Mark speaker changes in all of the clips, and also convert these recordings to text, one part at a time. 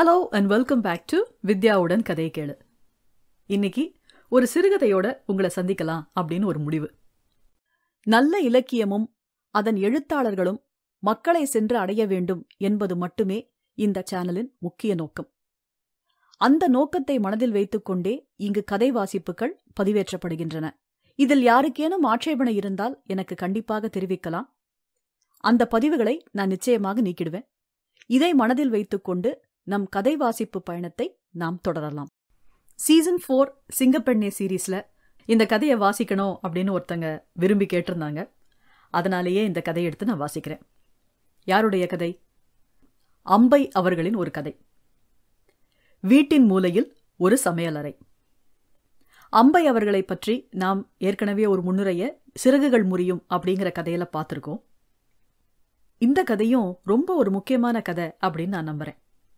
Speaker 1: hello and welcome back to வித்யாவுடன் கதை கேளு இன்னைக்கு ஒரு சிறுகதையோட உங்களை சந்திக்கலாம் அப்படின்னு ஒரு முடிவு நல்ல இலக்கியமும் அதன் எழுத்தாளர்களும் மக்களை சென்று அடைய வேண்டும் என்பது மட்டுமே இந்த சேனலின் முக்கிய நோக்கம் அந்த நோக்கத்தை மனதில் வைத்துக்கொண்டே இங்கு கதை வாசிப்புகள் பதிவேற்றப்படுகின்றன இதில் யாருக்கேனும் ஆட்சேபனை இருந்தால் எனக்கு கண்டிப்பாக தெரிவிக்கலாம் அந்த பதிவுகளை நான் நிச்சயமாக நீக்கிடுவேன் இதை மனதில் வைத்துக்கொண்டு நம் கதை வாசிப்பு பயணத்தை நாம் தொடரலாம் சீசன் ஃபோர் சிங்கப்பெண்ணே சீரீஸ்ல இந்த கதையை வாசிக்கணும் அப்படின்னு ஒருத்தங்க விரும்பி கேட்டிருந்தாங்க அதனாலேயே இந்த கதையை எடுத்து நான் வாசிக்கிறேன் யாருடைய கதை அம்பை அவர்களின் ஒரு கதை வீட்டின் மூலையில் ஒரு சமையலறை அம்பை அவர்களை பற்றி நாம் ஏற்கனவே ஒரு முன்னுரைய சிறகுகள் முறியும் அப்படிங்கிற கதையில பார்த்துருக்கோம் இந்த கதையும் ரொம்ப ஒரு முக்கியமான கதை அப்படின்னு நான் நம்புறேன்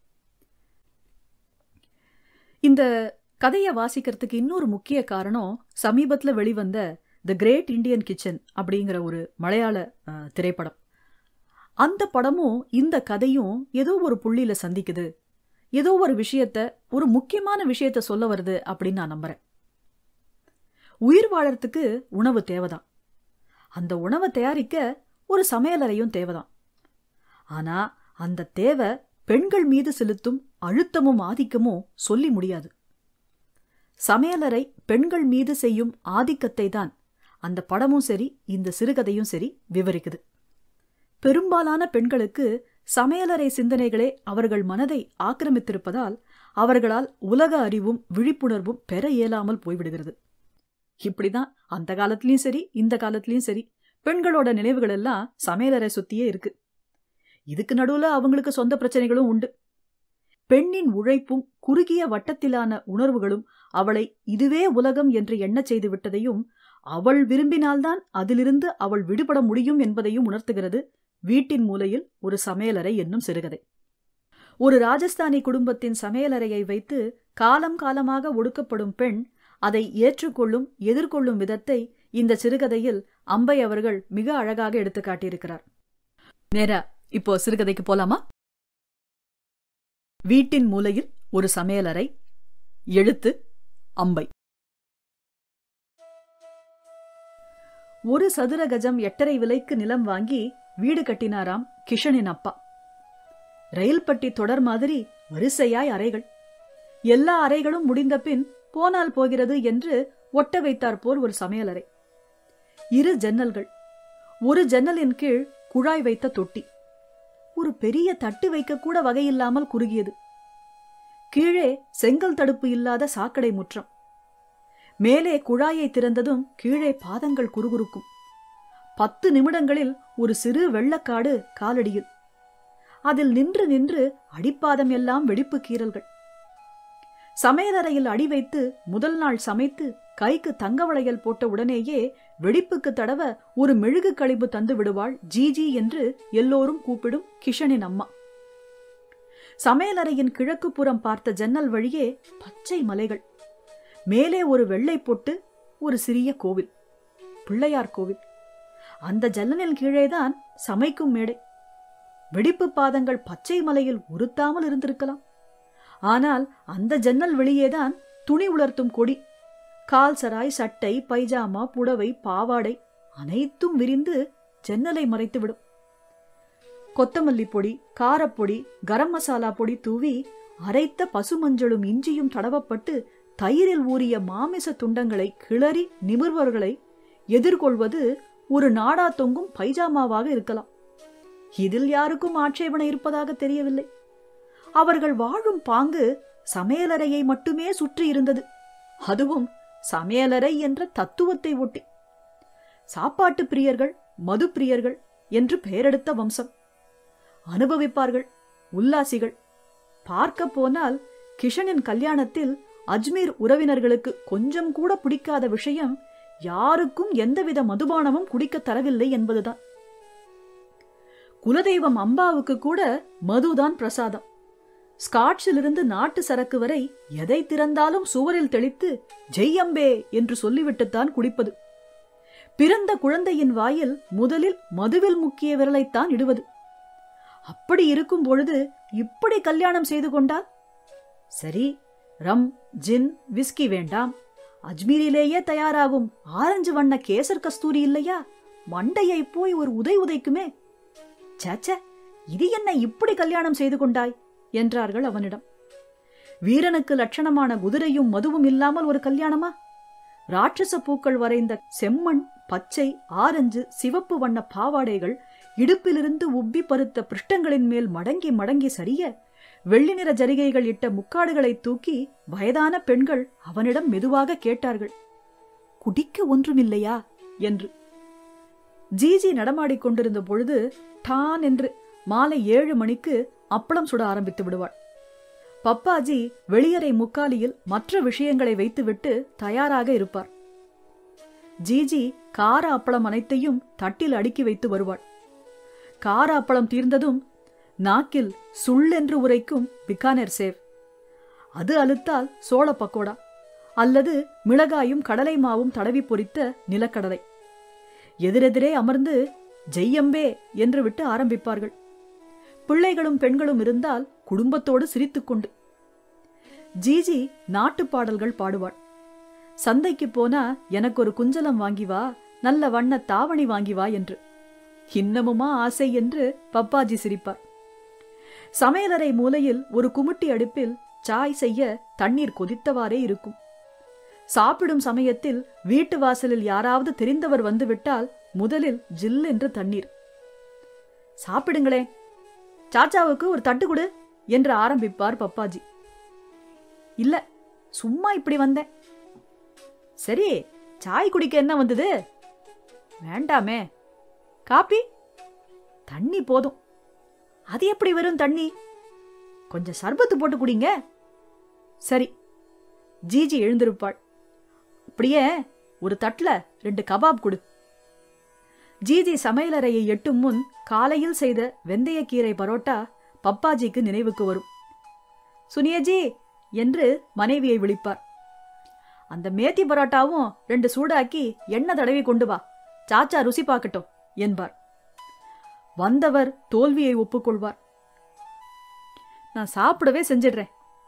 Speaker 1: இந்த கதையை வாசிக்கிறதுக்கு இன்னொரு முக்கிய காரணம் சமீபத்தில் வெளிவந்த த கிரேட் இண்டியன் கிச்சன் அப்படிங்கிற ஒரு மலையாள அஹ், திரைப்படம் அந்த படமும் இந்த கதையும் ஏதோ ஒரு புள்ளியில சந்திக்குது ஏதோ ஒரு விஷயத்த ஒரு முக்கியமான விஷயத்த சொல்ல வருது அப்படின்னு நான் நம்புறேன் உயிர் வாழறதுக்கு உணவு தேவைதான் அந்த உணவை தயாரிக்க ஒரு சமையலறையும் தேவைதான் ஆனா அந்த தேவை பெண்கள் மீது செலுத்தும் அழுத்தமும் ஆதிக்கமும் சொல்லி முடியாது சமையலறை பெண்கள் மீது செய்யும் ஆதிக்கத்தை தான் அந்த படமும் சரி இந்த சிறுகதையும் சரி விவரிக்குது பெரும்பாலான பெண்களுக்கு சமையலறை சிந்தனைகளே அவர்கள் மனதை ஆக்கிரமித்திருப்பதால் அவர்களால் உலக அறிவும் விழிப்புணர்வும் பெற இயலாமல் போய்விடுகிறது இப்படிதான் அந்த காலத்திலயும் சரி இந்த காலத்திலயும் சரி பெண்களோட நினைவுகள் எல்லாம் சமையலறை சுத்தியே இருக்கு இதுக்கு நடுவுல அவங்களுக்கு சொந்த பிரச்சனைகளும் உண்டு பெண்ணின் உழைப்பும் குறுகிய வட்டத்திலான உணர்வுகளும் அவளை இதுவே உலகம் என்று எண்ணச் செய்து விட்டதையும் அவள் விரும்பினால்தான் அதிலிருந்து அவள் விடுபட முடியும் என்பதையும் உணர்த்துகிறது வீட்டின் மூலையில் ஒரு சமையலறை என்னும் சிறுகதை ஒரு ராஜஸ்தானி குடும்பத்தின் சமையலறையை வைத்து காலம் காலமாக ஒடுக்கப்படும் பெண் அதை ஏற்றுக்கொள்ளும் எதிர்கொள்ளும் விதத்தை இந்த சிறுகதையில் அம்பை அவர்கள் மிக அழகாக எடுத்து காட்டியிருக்கிறார் நேரா இப்போ சிறுகதைக்கு போலாமா வீட்டின் மூலையில் ஒரு சமையலறை எழுத்து அம்பை ஒரு சதுர கஜம் எட்டரை விலைக்கு நிலம் வாங்கி வீடு கட்டினாராம் கிஷனின் அப்பா ரயில் பட்டி தொடர் மாதிரி வரிசையாய் அறைகள் எல்லா அறைகளும் முடிந்த பின் போனால் போகிறது என்று ஒட்ட வைத்தார் போல் ஒரு சமையலறை இரு ஜன்னல்கள் ஒரு ஜன்னலின் கீழ் குழாய் வைத்த தொட்டி ஒரு பெரிய தட்டு வைக்க கூட வகையில்லாமல் குறுகியது கீழே செங்கல் தடுப்பு இல்லாத சாக்கடை முற்றம் மேலே குழாயை திறந்ததும் கீழே பாதங்கள் குறுகுறுக்கும் பத்து நிமிடங்களில் ஒரு சிறு வெள்ளக்காடு காலடியில் அதில் நின்று நின்று அடிப்பாதம் எல்லாம் வெடிப்பு கீறல்கள் சமையலறையில் அடி வைத்து முதல் நாள் சமைத்து கைக்கு தங்க வளையல் போட்ட உடனேயே வெடிப்புக்கு தடவ ஒரு மெழுகு கழிவு தந்து விடுவாள் ஜிஜி என்று எல்லோரும் கூப்பிடும் கிஷனின் அம்மா சமையலறையின் கிழக்கு புறம் பார்த்த ஜன்னல் வழியே பச்சை மலைகள் மேலே ஒரு வெள்ளை பொட்டு ஒரு சிறிய கோவில் பிள்ளையார் கோவில் அந்த ஜன்னலின் கீழேதான் சமைக்கும் மேடை வெடிப்பு பாதங்கள் பச்சை மலையில் உறுத்தாமல் இருந்திருக்கலாம் ஆனால் அந்த ஜன்னல் வெளியேதான் துணி உலர்த்தும் கொடி கால் சராய் சட்டை பைஜாமா புடவை பாவாடை அனைத்தும் விரிந்து ஜன்னலை மறைத்துவிடும் கொத்தமல்லி பொடி காரப்பொடி கரம் மசாலா பொடி தூவி அரைத்த பசுமஞ்சளும் இஞ்சியும் தடவப்பட்டு தயிரில் ஊறிய மாமிச துண்டங்களை கிளறி நிமிர்வர்களை எதிர்கொள்வது ஒரு நாடா தொங்கும் பைஜாமாவாக இருக்கலாம் இதில் யாருக்கும் ஆட்சேபனை இருப்பதாக தெரியவில்லை அவர்கள் வாழும் பாங்கு சமையலறையை மட்டுமே சுற்றி இருந்தது அதுவும் சமையலறை என்ற தத்துவத்தை ஒட்டி சாப்பாட்டு பிரியர்கள் மது பிரியர்கள் என்று பெயரெடுத்த வம்சம் அனுபவிப்பார்கள் உல்லாசிகள் பார்க்க போனால் கிஷனின் கல்யாணத்தில் அஜ்மீர் உறவினர்களுக்கு கொஞ்சம் கூட பிடிக்காத விஷயம் யாருக்கும் எந்தவித மதுபானமும் குடிக்க தரவில்லை என்பதுதான் குலதெய்வம் அம்பாவுக்கு கூட மதுதான் பிரசாதம் ஸ்காட்சிலிருந்து நாட்டு சரக்கு வரை எதை திறந்தாலும் சுவரில் தெளித்து ஜெய் அம்பே என்று சொல்லிவிட்டுத்தான் குடிப்பது பிறந்த குழந்தையின் வாயில் முதலில் மதுவில் முக்கிய விரலைத்தான் இடுவது அப்படி இருக்கும் பொழுது இப்படி கல்யாணம் செய்து கொண்டால் சரி ரம் ஜின் விஸ்கி வேண்டாம் அஜ்மீரிலேயே தயாராகும் ஆரஞ்சு வண்ண கேசர் கஸ்தூரி இல்லையா மண்டையை போய் ஒரு உதை உதைக்குமே சேச்ச இது என்ன இப்படி கல்யாணம் செய்து கொண்டாய் என்றார்கள் அவனிடம் வீரனுக்கு லட்சணமான குதிரையும் மதுவும் இல்லாமல் ஒரு கல்யாணமா ராட்சச பூக்கள் வரைந்த செம்மண் பச்சை ஆரஞ்சு சிவப்பு வண்ண பாவாடைகள் இடுப்பிலிருந்து உப்பி பருத்த பிருஷ்டங்களின் மேல் மடங்கி மடங்கி சரிய வெள்ளி நிற ஜரிகைகள் இட்ட முக்காடுகளை தூக்கி வயதான பெண்கள் அவனிடம் மெதுவாக கேட்டார்கள் குடிக்க ஒன்றுமில்லையா என்று ஜிஜி நடமாடிக் கொண்டிருந்த பொழுது டான் என்று மாலை ஏழு மணிக்கு அப்பளம் சுட ஆரம்பித்து விடுவாள் பப்பாஜி வெளியறை முக்காலியில் மற்ற விஷயங்களை வைத்துவிட்டு தயாராக இருப்பார் ஜிஜி கார அப்பளம் அனைத்தையும் தட்டில் அடுக்கி வைத்து வருவாள் கார அப்பளம் தீர்ந்ததும் நாக்கில் சுள்ளென்று உரைக்கும் பிகானேர் சேவ் அது அழுத்தால் சோள பக்கோடா அல்லது மிளகாயும் கடலை மாவும் தடவி பொரித்த நிலக்கடலை எதிரெதிரே அமர்ந்து ஜெய்யம்பே என்று விட்டு ஆரம்பிப்பார்கள் பிள்ளைகளும் பெண்களும் இருந்தால் குடும்பத்தோடு சிரித்துக்கொண்டு ஜிஜி நாட்டுப் பாடல்கள் பாடுவாள் சந்தைக்கு போனா எனக்கு ஒரு குஞ்சலம் வாங்கி வா நல்ல வண்ண தாவணி வாங்கி வா என்று இன்னமுமா ஆசை என்று பப்பாஜி சிரிப்பார் சமையலறை மூலையில் ஒரு குமுட்டி அடுப்பில் சாய் செய்ய தண்ணீர் கொதித்தவாறே இருக்கும் சாப்பிடும் சமயத்தில் வீட்டு வாசலில் யாராவது தெரிந்தவர் வந்துவிட்டால் முதலில் ஜில் என்று தண்ணீர் சாப்பிடுங்களேன் சாச்சாவுக்கு ஒரு தட்டு கொடு என்று ஆரம்பிப்பார் பப்பாஜி இல்ல சும்மா இப்படி வந்தேன் சரி சாய் குடிக்க என்ன வந்தது வேண்டாமே காப்பி தண்ணி போதும் அது எப்படி வெறும் தண்ணி கொஞ்சம் சர்பத்து போட்டு குடிங்க சரி ஜிஜி எழுந்திருப்பாள் அப்படியே ஒரு தட்டுல ரெண்டு கபாப் கொடு ஜிஜி சமையலறையை எட்டும் முன் காலையில் செய்த வெந்தயக்கீரை பரோட்டா பப்பாஜிக்கு நினைவுக்கு வரும் சுனியஜி என்று மனைவியை விழிப்பார் அந்த மேத்தி பரோட்டாவும் ரெண்டு சூடாக்கி எண்ணெய் தடவி கொண்டு வா சாச்சா ருசி பார்க்கட்டும் என்பார் வந்தவர் தோல்வியை ஒப்புக்கொள்வார் நான் சாப்பிடவே செஞ்சிடுறேன்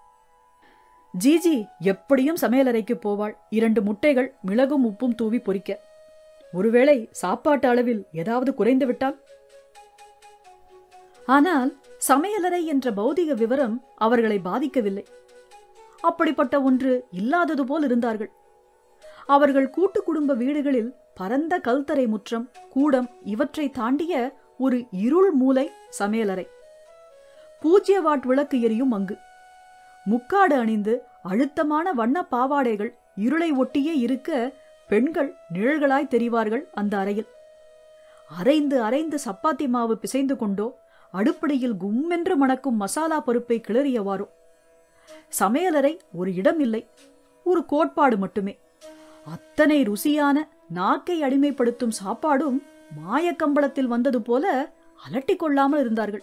Speaker 1: ஜிஜி எப்படியும் சமையலறைக்கு போவாள் இரண்டு முட்டைகள் மிளகும் உப்பும் தூவி பொரிக்க ஒருவேளை சாப்பாட்டு அளவில் ஏதாவது குறைந்து விட்டால் ஆனால் சமையலறை என்ற பௌதிக விவரம் அவர்களை பாதிக்கவில்லை அப்படிப்பட்ட ஒன்று இல்லாதது போல் இருந்தார்கள் அவர்கள் கூட்டு குடும்ப வீடுகளில் பரந்த கல்தரை முற்றம் கூடம் இவற்றை தாண்டிய ஒரு இருள் மூலை சமையலறை பூஜ்ய வாட் விளக்கு எரியும் அங்கு முக்காடு அணிந்து அழுத்தமான வண்ண பாவாடைகள் இருளை ஒட்டியே இருக்க பெண்கள் நிழல்களாய் தெரிவார்கள் அந்த அறையில் அரைந்து அரைந்து சப்பாத்தி மாவு பிசைந்து கொண்டோ அடுப்படியில் கும்மென்று மணக்கும் மசாலா பருப்பை கிளறியவாறோ சமையலறை ஒரு இடம் இல்லை ஒரு கோட்பாடு மட்டுமே அத்தனை ருசியான நாக்கை அடிமைப்படுத்தும் சாப்பாடும் மாயக்கம்பளத்தில் வந்தது போல அலட்டிக் கொள்ளாமல் இருந்தார்கள்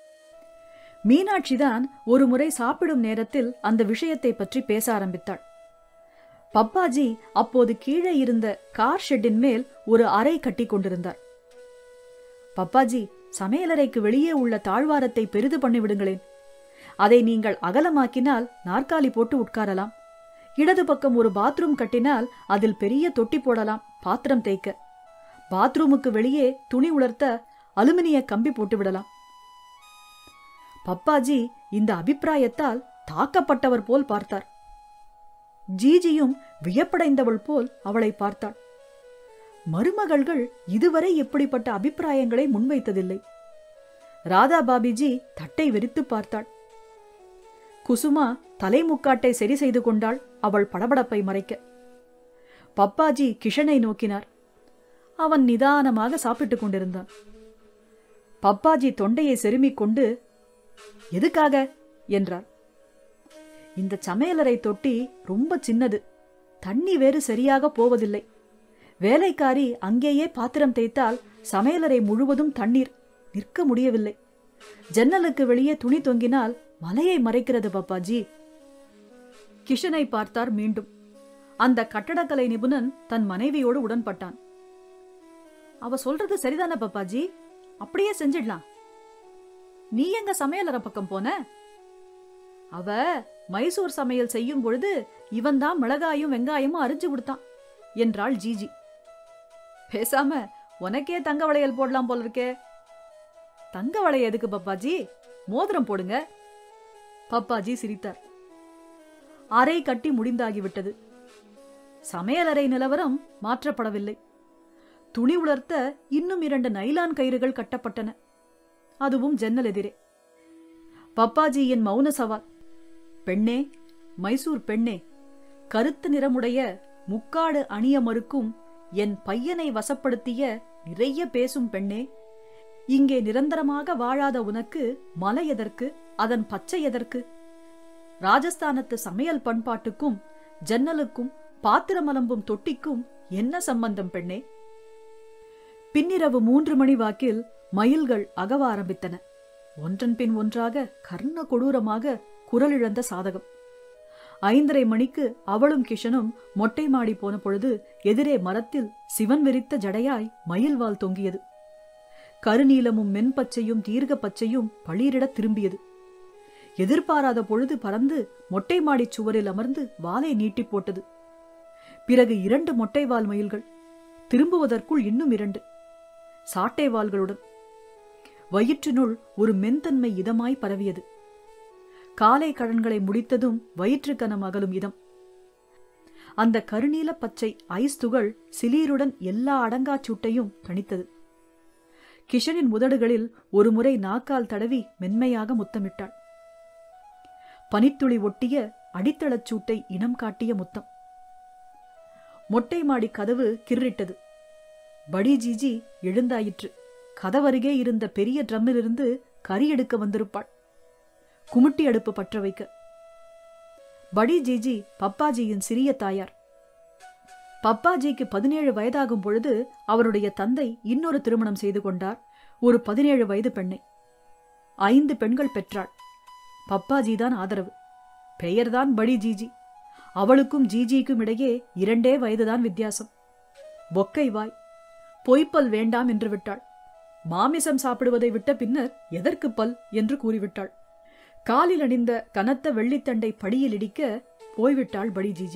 Speaker 1: மீனாட்சிதான் ஒரு முறை சாப்பிடும் நேரத்தில் அந்த விஷயத்தை பற்றி பேச ஆரம்பித்தாள் பப்பாஜி அப்போது கீழே இருந்த கார் ஷெட்டின் மேல் ஒரு அறை கட்டி கொண்டிருந்தார் பப்பாஜி சமையலறைக்கு வெளியே உள்ள தாழ்வாரத்தை பெரிது பண்ணிவிடுங்களேன் அதை நீங்கள் அகலமாக்கினால் நாற்காலி போட்டு உட்காரலாம் இடது பக்கம் ஒரு பாத்ரூம் கட்டினால் அதில் பெரிய தொட்டி போடலாம் பாத்திரம் தேய்க்க பாத்ரூமுக்கு வெளியே துணி உலர்த்த அலுமினிய கம்பி போட்டு விடலாம் பப்பாஜி இந்த அபிப்பிராயத்தால் தாக்கப்பட்டவர் போல் பார்த்தார் ஜீஜியும் வியப்படைந்தவள் போல் அவளை பார்த்தாள் மருமகள்கள் இதுவரை இப்படிப்பட்ட அபிப்பிராயங்களை முன்வைத்ததில்லை ராதா பாபிஜி தட்டை வெறித்து பார்த்தாள் குசுமா தலைமுக்காட்டை சரி செய்து கொண்டாள் அவள் படபடப்பை மறைக்க பப்பாஜி கிஷனை நோக்கினார் அவன் நிதானமாக சாப்பிட்டுக் கொண்டிருந்தான் பப்பாஜி தொண்டையை செருமிக் கொண்டு எதுக்காக என்றார் இந்த சமையலறை தொட்டி ரொம்ப சின்னது தண்ணி வேறு சரியாக போவதில்லை வேலைக்காரி அங்கேயே பாத்திரம் தேய்த்தால் சமையலறை முழுவதும் தண்ணீர் நிற்க முடியவில்லை ஜன்னலுக்கு வெளியே துணி தொங்கினால் மலையை மறைக்கிறது பாப்பாஜி கிஷனை பார்த்தார் மீண்டும் அந்த கட்டடக்கலை நிபுணன் தன் மனைவியோடு உடன்பட்டான் அவ சொல்றது சரிதானே பாப்பாஜி அப்படியே செஞ்சிடலாம் நீ எங்க சமையலறை பக்கம் போன அவ மைசூர் சமையல் செய்யும் பொழுது இவன்தான் மிளகாயும் வெங்காயமும் அரிஞ்சு கொடுத்தான் என்றாள் ஜிஜி பேசாம உனக்கே தங்க வளையல் போடலாம் போல இருக்கே தங்க வளைய எதுக்கு பப்பாஜி மோதிரம் போடுங்க பப்பாஜி சிரித்தார் அறை கட்டி முடிந்தாகிவிட்டது சமையலறை நிலவரம் மாற்றப்படவில்லை துணி உலர்த்த இன்னும் இரண்டு நைலான் கயிறுகள் கட்டப்பட்டன அதுவும் ஜன்னல் எதிரே பப்பாஜியின் மௌன சவால் பெண்ணே மைசூர் பெண்ணே கருத்து நிறமுடைய முக்காடு அணிய மறுக்கும் என் பையனை வசப்படுத்திய நிறைய பேசும் பெண்ணே இங்கே நிரந்தரமாக வாழாத உனக்கு மலை எதற்கு அதன் பச்சை எதற்கு ராஜஸ்தானத்து சமையல் பண்பாட்டுக்கும் ஜன்னலுக்கும் பாத்திரமலம்பும் தொட்டிக்கும் என்ன சம்பந்தம் பெண்ணே பின்னிரவு மூன்று மணி வாக்கில் மயில்கள் அகவ ஆரம்பித்தன ஒன்றன் பின் ஒன்றாக கர்ண கொடூரமாக குரலிழந்த சாதகம் ஐந்தரை மணிக்கு அவளும் கிஷனும் மொட்டை மாடி போன பொழுது எதிரே மரத்தில் சிவன் விரித்த ஜடையாய் மயில்வால் தொங்கியது கருநீலமும் மென்பச்சையும் தீர்க்க பச்சையும் பளிரிட திரும்பியது எதிர்பாராத பொழுது பறந்து மொட்டை மாடிச் சுவரில் அமர்ந்து வாலை நீட்டி போட்டது பிறகு இரண்டு மொட்டை வால் மயில்கள் திரும்புவதற்குள் இன்னும் இரண்டு சாட்டை வால்களுடன் வயிற்றினுள் ஒரு மென்தன்மை இதமாய் பரவியது காலை கடன்களை முடித்ததும் வயிற்று கனம் அகலும் இதம் அந்த கருநீல பச்சை ஐஸ் துகள் சிலீருடன் எல்லா அடங்காச் சூட்டையும் தணித்தது கிஷனின் உதடுகளில் ஒரு முறை நாக்கால் தடவி மென்மையாக முத்தமிட்டாள் பனித்துளி ஒட்டிய அடித்தளச் சூட்டை இனம் காட்டிய முத்தம் மொட்டை மாடி கதவு கிர்ரிட்டது படி ஜிஜி எழுந்தாயிற்று கதவருகே இருந்த பெரிய ட்ரம்மிலிருந்து கறி எடுக்க வந்திருப்பாள் குமுட்டி அடுப்பு பற்ற வைக்க படி ஜிஜி பப்பாஜியின் சிறிய தாயார் பப்பாஜிக்கு பதினேழு வயதாகும் பொழுது அவருடைய தந்தை இன்னொரு திருமணம் செய்து கொண்டார் ஒரு பதினேழு வயது பெண்ணை ஐந்து பெண்கள் பெற்றாள் பப்பாஜி தான் ஆதரவு பெயர்தான் படி ஜிஜி அவளுக்கும் ஜிஜிக்கும் இடையே இரண்டே வயதுதான் வித்தியாசம் பொக்கை வாய் பொய்ப்பல் வேண்டாம் என்று விட்டாள் மாமிசம் சாப்பிடுவதை விட்ட பின்னர் எதற்கு பல் என்று கூறிவிட்டாள் காலில் அணிந்த கனத்த வெள்ளித்தண்டை படியில் இடிக்க போய்விட்டாள் படி ஜிஜி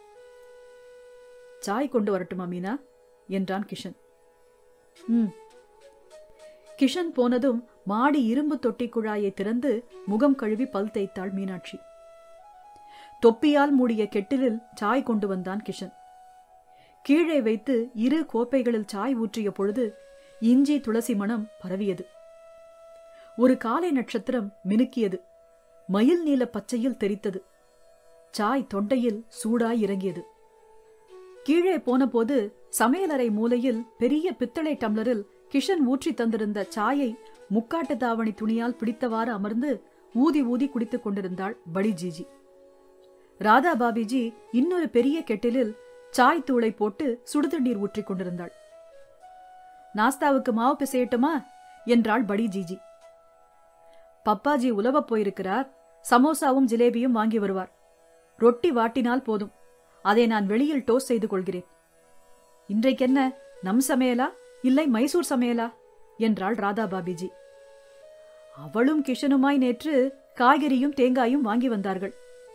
Speaker 1: சாய் கொண்டு வரட்டுமா மீனா என்றான் கிஷன் ம் கிஷன் போனதும் மாடி இரும்பு தொட்டி குழாயை திறந்து முகம் கழுவி பல் தேய்த்தாள் மீனாட்சி தொப்பியால் மூடிய கெட்டிலில் சாய் கொண்டு வந்தான் கிஷன் கீழே வைத்து இரு கோப்பைகளில் சாய் ஊற்றிய பொழுது இஞ்சி துளசி மணம் பரவியது ஒரு காலை நட்சத்திரம் மினுக்கியது மயில் நீல பச்சையில் தெரித்தது சாய் தொண்டையில் சூடாய் இறங்கியது கீழே போனபோது சமையலறை மூலையில் பெரிய பித்தளை டம்ளரில் கிஷன் ஊற்றி தந்திருந்த சாயை முக்காட்டு தாவணி துணியால் பிடித்தவாறு அமர்ந்து ஊதி ஊதி குடித்துக் கொண்டிருந்தாள் படி ஜிஜி ராதா பாபிஜி இன்னொரு பெரிய கெட்டிலில் சாய் தூளை போட்டு சுடுதண்ணீர் ஊற்றிக் கொண்டிருந்தாள் நாஸ்தாவுக்கு மாவு பிசையட்டுமா என்றாள் படி ஜிஜி பப்பாஜி உலவப் போயிருக்கிறார் சமோசாவும் ஜிலேபியும் வாங்கி வருவார் ரொட்டி வாட்டினால் போதும் அதை நான் வெளியில் டோஸ்ட் செய்து கொள்கிறேன் இன்றைக்கென்ன நம் சமையலா இல்லை மைசூர் சமையலா என்றாள் ராதா பாபிஜி அவளும் கிஷனுமாய் நேற்று காய்கறியும் தேங்காயும் வாங்கி வந்தார்கள்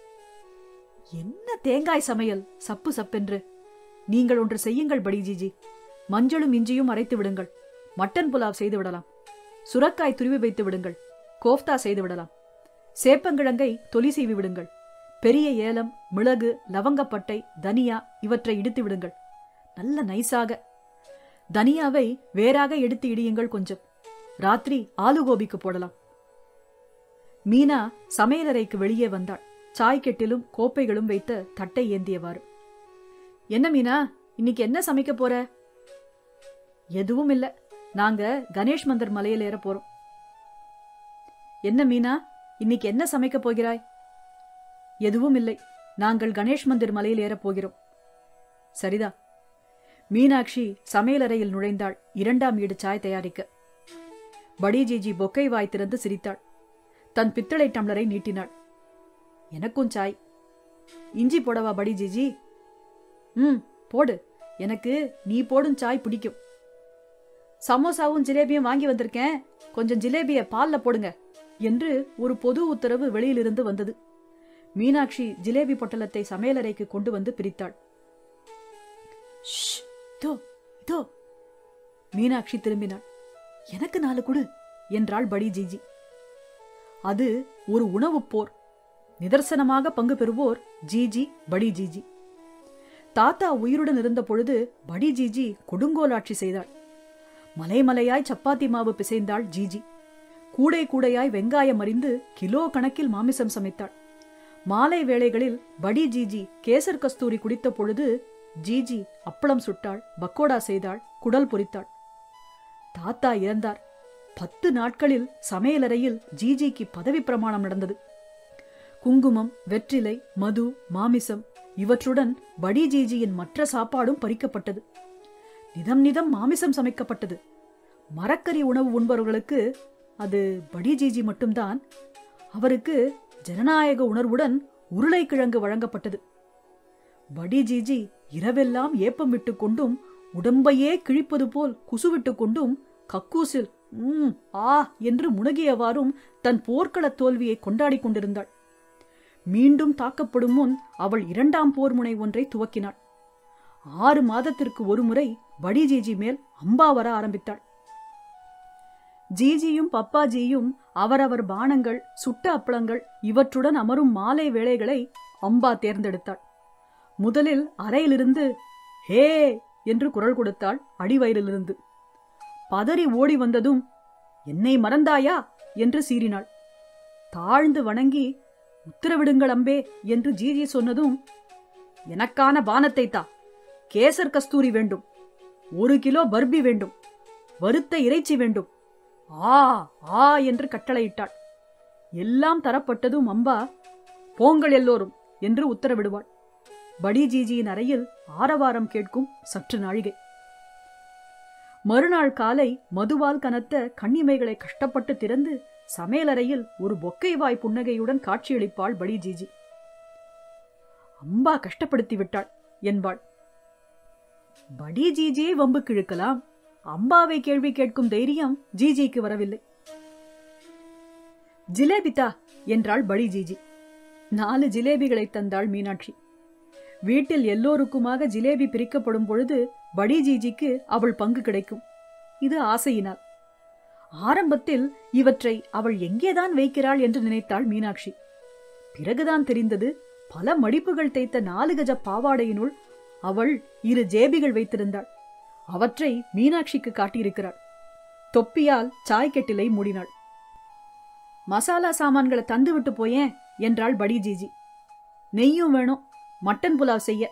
Speaker 1: என்ன தேங்காய் சமையல் சப்பு சப்பென்று நீங்கள் ஒன்று செய்யுங்கள் படிஜிஜி மஞ்சளும் இஞ்சியும் அரைத்து விடுங்கள் மட்டன் புலாவ் செய்து விடலாம் சுரக்காய் துருவி வைத்து விடுங்கள் கோஃப்தா செய்து விடலாம் சேப்பங்கிழங்கை தொலி சீவி விடுங்கள் பெரிய ஏலம் மிளகு லவங்கப்பட்டை தனியா இவற்றை இடித்து விடுங்கள் நல்ல நைஸாக தனியாவை வேறாக எடுத்து இடியுங்கள் கொஞ்சம் ராத்திரி ஆலு கோபிக்கு போடலாம் மீனா சமையலறைக்கு வெளியே வந்தாள் சாய்க்கெட்டிலும் கோப்பைகளும் வைத்த தட்டை ஏந்தியவாறு என்ன மீனா இன்னைக்கு என்ன சமைக்க போற எதுவும் இல்ல நாங்க கணேஷ் மந்தர் மலையில் ஏற போறோம் என்ன மீனா இன்னைக்கு என்ன சமைக்க போகிறாய் எதுவும் இல்லை நாங்கள் கணேஷ் மந்திர் மலையில் ஏறப் போகிறோம் சரிதா மீனாட்சி சமையலறையில் நுழைந்தாள் இரண்டாம் ஈடு சாய் தயாரிக்க படிஜிஜி பொக்கை வாய் திறந்து சிரித்தாள் தன் பித்தளை டம்ளரை நீட்டினாள் எனக்கும் சாய் இஞ்சி போடவா படிஜிஜி ம் போடு எனக்கு நீ போடும் சாய் பிடிக்கும் சமோசாவும் ஜிலேபியும் வாங்கி வந்திருக்கேன் கொஞ்சம் ஜிலேபிய பால்ல போடுங்க என்று ஒரு பொது உத்தரவு வெளியிலிருந்து வந்தது மீனாட்சி ஜிலேபி பொட்டலத்தை சமையலறைக்கு கொண்டு வந்து பிரித்தாள் "ஷ், இதோ இதோ மீனாட்சி திரும்பினாள் எனக்கு நாலு கொடு என்றாள் படி ஜிஜி அது ஒரு உணவுப் போர் நிதர்சனமாக பங்கு பெறுவோர் ஜிஜி படி ஜிஜி தாத்தா உயிருடன் இருந்த பொழுது படி ஜிஜி கொடுங்கோலாட்சி செய்தாள் மலைமலையாய் சப்பாத்தி மாவு பிசைந்தாள் ஜிஜி கூடை கூடையாய் வெங்காயம் அறிந்து கிலோ கணக்கில் மாமிசம் சமைத்தாள் மாலை வேளைகளில் படி ஜிஜி கேசர் கஸ்தூரி குடித்த பொழுது ஜிஜி அப்பளம் சுட்டாள் பக்கோடா செய்தாள் குடல் பொரித்தாள் தாத்தா இறந்தார் பத்து நாட்களில் சமையலறையில் ஜிஜிக்கு பதவி பிரமாணம் நடந்தது குங்குமம் வெற்றிலை மது மாமிசம் இவற்றுடன் படி ஜிஜியின் மற்ற சாப்பாடும் பறிக்கப்பட்டது நிதம் நிதம் மாமிசம் சமைக்கப்பட்டது மரக்கறி உணவு உண்பவர்களுக்கு அது படி ஜிஜி மட்டும்தான் அவருக்கு ஜனநாயக உணர்வுடன் உருளைக்கிழங்கு வழங்கப்பட்டது படி ஜிஜி இரவெல்லாம் ஏப்பம் விட்டு கொண்டும் உடம்பையே கிழிப்பது போல் குசுவிட்டு கொண்டும் கக்கூசில் உம் ஆ என்று முனகியவாறும் தன் போர்க்களத் தோல்வியை கொண்டாடிக் கொண்டிருந்தாள் மீண்டும் தாக்கப்படும் முன் அவள் இரண்டாம் போர் முனை ஒன்றை துவக்கினாள் ஆறு மாதத்திற்கு ஒருமுறை படி ஜிஜி மேல் அம்பா வர ஆரம்பித்தாள் ஜிஜியும் பப்பாஜியும் அவரவர் பானங்கள் சுட்ட அப்பளங்கள் இவற்றுடன் அமரும் மாலை வேளைகளை அம்பா தேர்ந்தெடுத்தாள் முதலில் அறையிலிருந்து ஹே என்று குரல் கொடுத்தாள் அடிவயிறிலிருந்து பதறி ஓடி வந்ததும் என்னை மறந்தாயா என்று சீறினாள் தாழ்ந்து வணங்கி உத்தரவிடுங்கள் அம்பே என்று ஜிஜி சொன்னதும் எனக்கான பானத்தை தா கேசர் கஸ்தூரி வேண்டும் ஒரு கிலோ பர்பி வேண்டும் வறுத்த இறைச்சி வேண்டும் ஆ ஆ என்று கட்டளையிட்டாள் எல்லாம் தரப்பட்டதும் அம்பா போங்கள் எல்லோரும் என்று உத்தரவிடுவாள் படி ஜிஜியின் அறையில் ஆரவாரம் கேட்கும் சற்று நாழிகை மறுநாள் காலை மதுவால் கனத்த கண்ணிமைகளை கஷ்டப்பட்டு திறந்து சமையலறையில் ஒரு பொக்கை வாய் புன்னகையுடன் காட்சியளிப்பாள் படி ஜிஜி அம்பா கஷ்டப்படுத்தி விட்டாள் என்பாள் படி ஜிஜியை வம்பு கிழக்கலாம் அம்பாவை கேள்வி கேட்கும் தைரியம் ஜிஜிக்கு வரவில்லை ஜிலேபிதா என்றாள் படி ஜிஜி நாலு ஜிலேபிகளை தந்தாள் மீனாட்சி வீட்டில் எல்லோருக்குமாக ஜிலேபி பிரிக்கப்படும் பொழுது படி ஜிஜிக்கு அவள் பங்கு கிடைக்கும் இது ஆசையினாள் ஆரம்பத்தில் இவற்றை அவள் எங்கேதான் வைக்கிறாள் என்று நினைத்தாள் மீனாட்சி பிறகுதான் தெரிந்தது பல மடிப்புகள் தைத்த நாலு கஜ பாவாடையினுள் அவள் இரு ஜேபிகள் வைத்திருந்தாள் அவற்றை மீனாட்சிக்கு காட்டியிருக்கிறாள் தொப்பியால் சாய்க்கெட்டிலை மூடினாள் மசாலா சாமான்களை தந்துவிட்டு போயேன் என்றாள் படி ஜிஜி நெய்யும் வேணும் மட்டன் புலாவ் செய்ய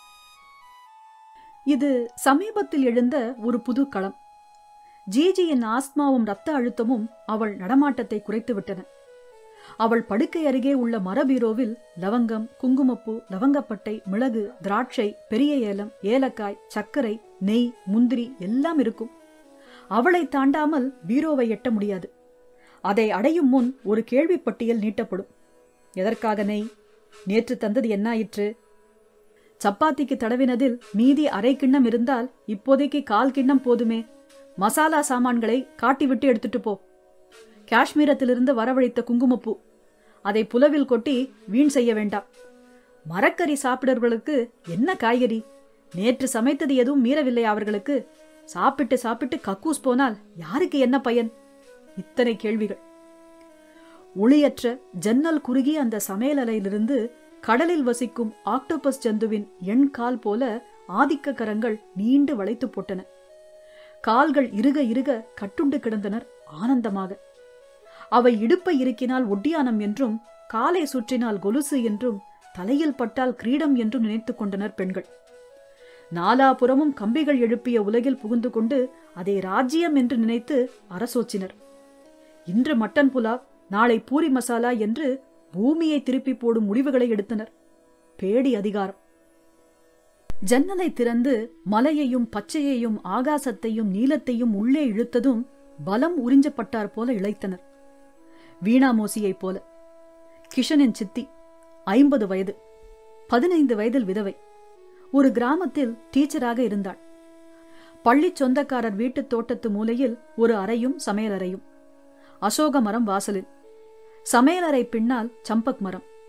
Speaker 1: இது சமீபத்தில் எழுந்த ஒரு புது களம் ஜிஜியின் ஆஸ்மாவும் ரத்த அழுத்தமும் அவள் நடமாட்டத்தை குறைத்து விட்டன அவள் படுக்கை அருகே உள்ள மரபீரோவில் லவங்கம் குங்குமப்பூ லவங்கப்பட்டை மிளகு திராட்சை பெரிய ஏலம் ஏலக்காய் சர்க்கரை நெய் முந்திரி எல்லாம் இருக்கும் அவளை தாண்டாமல் பீரோவை எட்ட முடியாது அதை அடையும் முன் ஒரு கேள்வி பட்டியல் நீட்டப்படும் எதற்காக நெய் நேற்று தந்தது என்னாயிற்று சப்பாத்திக்கு தடவினதில் மீதி அரை கிண்ணம் இருந்தால் இப்போதைக்கு கால் கிண்ணம் போதுமே மசாலா சாமான்களை காட்டிவிட்டு எடுத்துட்டு போ காஷ்மீரத்திலிருந்து வரவழைத்த குங்குமப்பூ அதை புலவில் கொட்டி வீண் செய்ய வேண்டாம் மரக்கறி சாப்பிடுறவர்களுக்கு என்ன காய்கறி நேற்று சமைத்தது எதுவும் மீறவில்லை அவர்களுக்கு சாப்பிட்டு சாப்பிட்டு கக்கூஸ் போனால் யாருக்கு என்ன பயன் இத்தனை கேள்விகள் ஒளியற்ற ஜன்னல் குறுகிய அந்த சமையலறையிலிருந்து கடலில் வசிக்கும் ஆக்டோபஸ் ஜந்துவின் எண் கால் போல ஆதிக்க கரங்கள் நீண்டு வளைத்து போட்டன கால்கள் இறுக இறுக கட்டுண்டு கிடந்தனர் ஆனந்தமாக அவை இடுப்பை இறுக்கினால் ஒட்டியானம் என்றும் காலை சுற்றினால் கொலுசு என்றும் தலையில் பட்டால் கிரீடம் என்றும் நினைத்துக் கொண்டனர் பெண்கள் நாலாபுறமும் கம்பிகள் எழுப்பிய உலகில் புகுந்து கொண்டு அதை ராஜ்யம் என்று நினைத்து அரசோச்சினர் இன்று மட்டன் புலாவ் நாளை பூரி மசாலா என்று பூமியை திருப்பி போடும் முடிவுகளை எடுத்தனர் பேடி அதிகாரம் ஜன்னலை திறந்து மலையையும் பச்சையையும் ஆகாசத்தையும் நீலத்தையும் உள்ளே இழுத்ததும் பலம் உறிஞ்சப்பட்டார் போல இழைத்தனர் வீணாமோசியைப் போல கிஷனின் சித்தி ஐம்பது வயது பதினைந்து வயதில் விதவை ஒரு கிராமத்தில் டீச்சராக இருந்தாள் பள்ளிச் சொந்தக்காரர் வீட்டுத் தோட்டத்து மூலையில் ஒரு அறையும் சமையலறையும் அசோக மரம் வாசலில் சமையலறை பின்னால் சம்பக் மரம்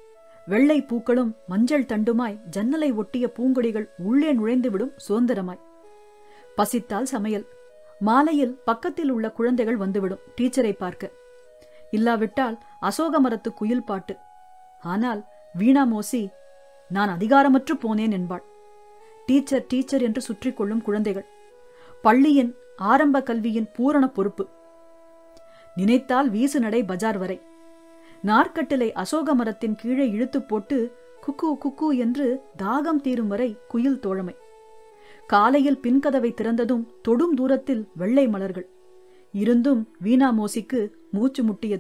Speaker 1: வெள்ளை பூக்களும் மஞ்சள் தண்டுமாய் ஜன்னலை ஒட்டிய பூங்கொடிகள் உள்ளே நுழைந்துவிடும் சுதந்திரமாய் பசித்தால் சமையல் மாலையில் பக்கத்தில் உள்ள குழந்தைகள் வந்துவிடும் டீச்சரை பார்க்க இல்லாவிட்டால் அசோக மரத்து குயில் பாட்டு ஆனால் வீணா மோசி நான் அதிகாரமற்று போனேன் என்பாள் டீச்சர் டீச்சர் என்று சுற்றி கொள்ளும் குழந்தைகள் பள்ளியின் ஆரம்ப கல்வியின் பூரண பொறுப்பு நினைத்தால் வீசு நடை பஜார் வரை நார்க்கட்டிலை அசோக மரத்தின் கீழே இழுத்து போட்டு குக்கு குக்கு என்று தாகம் தீரும் வரை குயில் தோழமை காலையில் பின்கதவை திறந்ததும் தொடும் தூரத்தில் வெள்ளை மலர்கள் இருந்தும் வீணா மோசிக்கு மூச்சு முட்டியது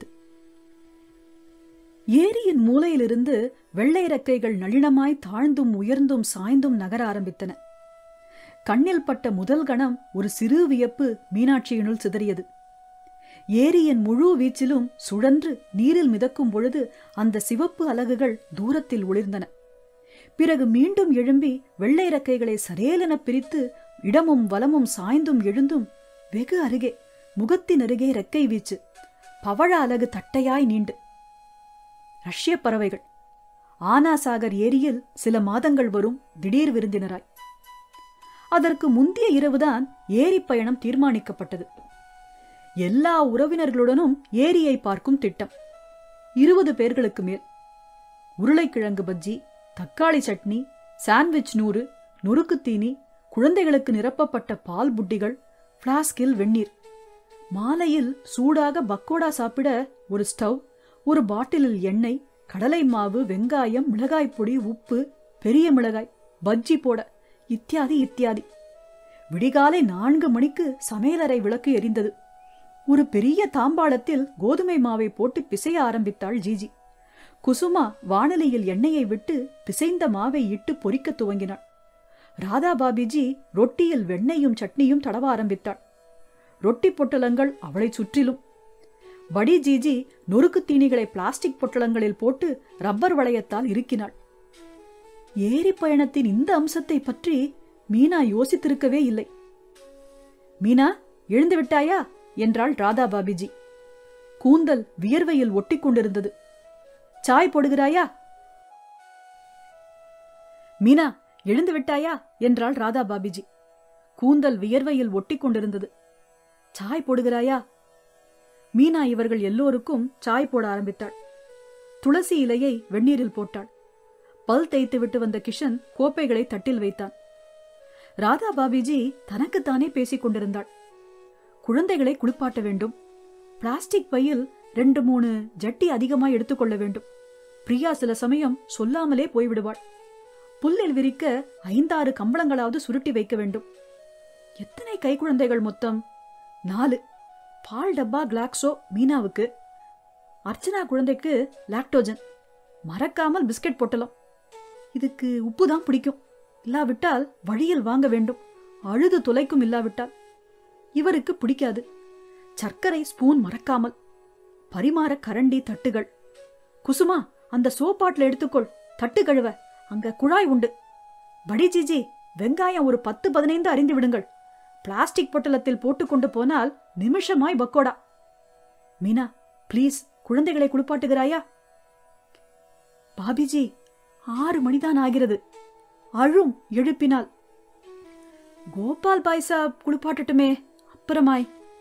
Speaker 1: ஏரியின் மூலையிலிருந்து வெள்ளை இறக்கைகள் நளினமாய் தாழ்ந்தும் உயர்ந்தும் சாய்ந்தும் நகர ஆரம்பித்தன கண்ணில் பட்ட முதல் கணம் ஒரு சிறு வியப்பு மீனாட்சியினுள் சிதறியது ஏரியின் முழு வீச்சிலும் சுழன்று நீரில் மிதக்கும் பொழுது அந்த சிவப்பு அலகுகள் தூரத்தில் ஒளிர்ந்தன பிறகு மீண்டும் எழும்பி வெள்ளை இறக்கைகளை சரேலென பிரித்து இடமும் வலமும் சாய்ந்தும் எழுந்தும் வெகு அருகே முகத்தின் அருகே ரெக்கை வீச்சு பவழ அலகு தட்டையாய் நீண்டு ரஷ்ய பறவைகள் ஆனாசாகர் ஏரியில் சில மாதங்கள் வரும் திடீர் விருந்தினராய் அதற்கு முந்திய இரவுதான் ஏரி பயணம் தீர்மானிக்கப்பட்டது எல்லா உறவினர்களுடனும் ஏரியை பார்க்கும் திட்டம் இருபது பேர்களுக்கு மேல் உருளைக்கிழங்கு பஜ்ஜி தக்காளி சட்னி சாண்ட்விச் நூறு நொறுக்கு தீனி குழந்தைகளுக்கு நிரப்பப்பட்ட பால் புட்டிகள் பிளாஸ்கில் வெந்நீர் மாலையில் சூடாக பக்கோடா சாப்பிட ஒரு ஸ்டவ் ஒரு பாட்டிலில் எண்ணெய் கடலை மாவு வெங்காயம் மிளகாய் பொடி உப்பு பெரிய மிளகாய் பஜ்ஜி போட இத்தியாதி இத்தியாதி விடிகாலை நான்கு மணிக்கு சமையலறை விளக்கு எரிந்தது ஒரு பெரிய தாம்பாளத்தில் கோதுமை மாவை போட்டு பிசைய ஆரம்பித்தாள் ஜிஜி குசுமா வானலியில் எண்ணெயை விட்டு பிசைந்த மாவை இட்டு பொரிக்க துவங்கினாள் ராதா பாபிஜி ரொட்டியில் வெண்ணெயும் சட்னியும் தடவ ஆரம்பித்தாள் ரொட்டி பொட்டலங்கள் அவளை சுற்றிலும் வடி ஜிஜி நொறுக்கு தீனிகளை பிளாஸ்டிக் பொட்டலங்களில் போட்டு ரப்பர் வளையத்தால் இறுக்கினாள் ஏரி பயணத்தின் இந்த அம்சத்தை பற்றி மீனா யோசித்திருக்கவே இல்லை மீனா எழுந்து விட்டாயா என்றாள் ராதா பாபிஜி கூந்தல் வியர்வையில் ஒட்டிக் கொண்டிருந்தது சாய் போடுகிறாயா மீனா எழுந்து விட்டாயா என்றாள் ராதா பாபிஜி கூந்தல் வியர்வையில் ஒட்டிக் கொண்டிருந்தது சாய் போடுகிறாயா மீனா இவர்கள் எல்லோருக்கும் சாய் போட ஆரம்பித்தாள் துளசி இலையை வெந்நீரில் போட்டாள் பல் தேய்த்து விட்டு வந்த கிஷன் கோப்பைகளை தட்டில் வைத்தான் ராதா பாபிஜி தனக்குத்தானே பேசிக் கொண்டிருந்தாள் குழந்தைகளை குளிப்பாட்ட வேண்டும் பிளாஸ்டிக் பையில் ரெண்டு மூணு ஜட்டி அதிகமாய் எடுத்துக்கொள்ள வேண்டும் பிரியா சில சமயம் சொல்லாமலே போய்விடுவாள் புல்லில் விரிக்க ஐந்தாறு கம்பளங்களாவது சுருட்டி வைக்க வேண்டும் எத்தனை கை குழந்தைகள் மொத்தம் நாலு பால் டப்பா கிளாக்ஸோ மீனாவுக்கு அர்ச்சனா குழந்தைக்கு லாக்டோஜன் மறக்காமல் பிஸ்கட் பொட்டலம் இதுக்கு உப்பு தான் பிடிக்கும் இல்லாவிட்டால் வழியில் வாங்க வேண்டும் அழுது தொலைக்கும் இல்லாவிட்டால் இவருக்கு பிடிக்காது சர்க்கரை ஸ்பூன் மறக்காமல் பரிமாற கரண்டி தட்டுகள் குசுமா அந்த சோப்பாட்டில் எடுத்துக்கொள் தட்டு கழுவ அங்க குழாய் உண்டு படி ஜிஜி வெங்காயம் ஒரு பத்து பதினைந்து அறிந்து விடுங்கள் பிளாஸ்டிக் பொட்டலத்தில் போட்டுக்கொண்டு போனால் நிமிஷமாய் பக்கோடா மீனா ப்ளீஸ் குழந்தைகளை குளிப்பாட்டுகிறாயா பாபிஜி ஆறு மணிதான் ஆகிறது அழும் எழுப்பினால் கோபால் பாய் சாப் குளிப்பாட்டட்டுமே அப்புறமாய்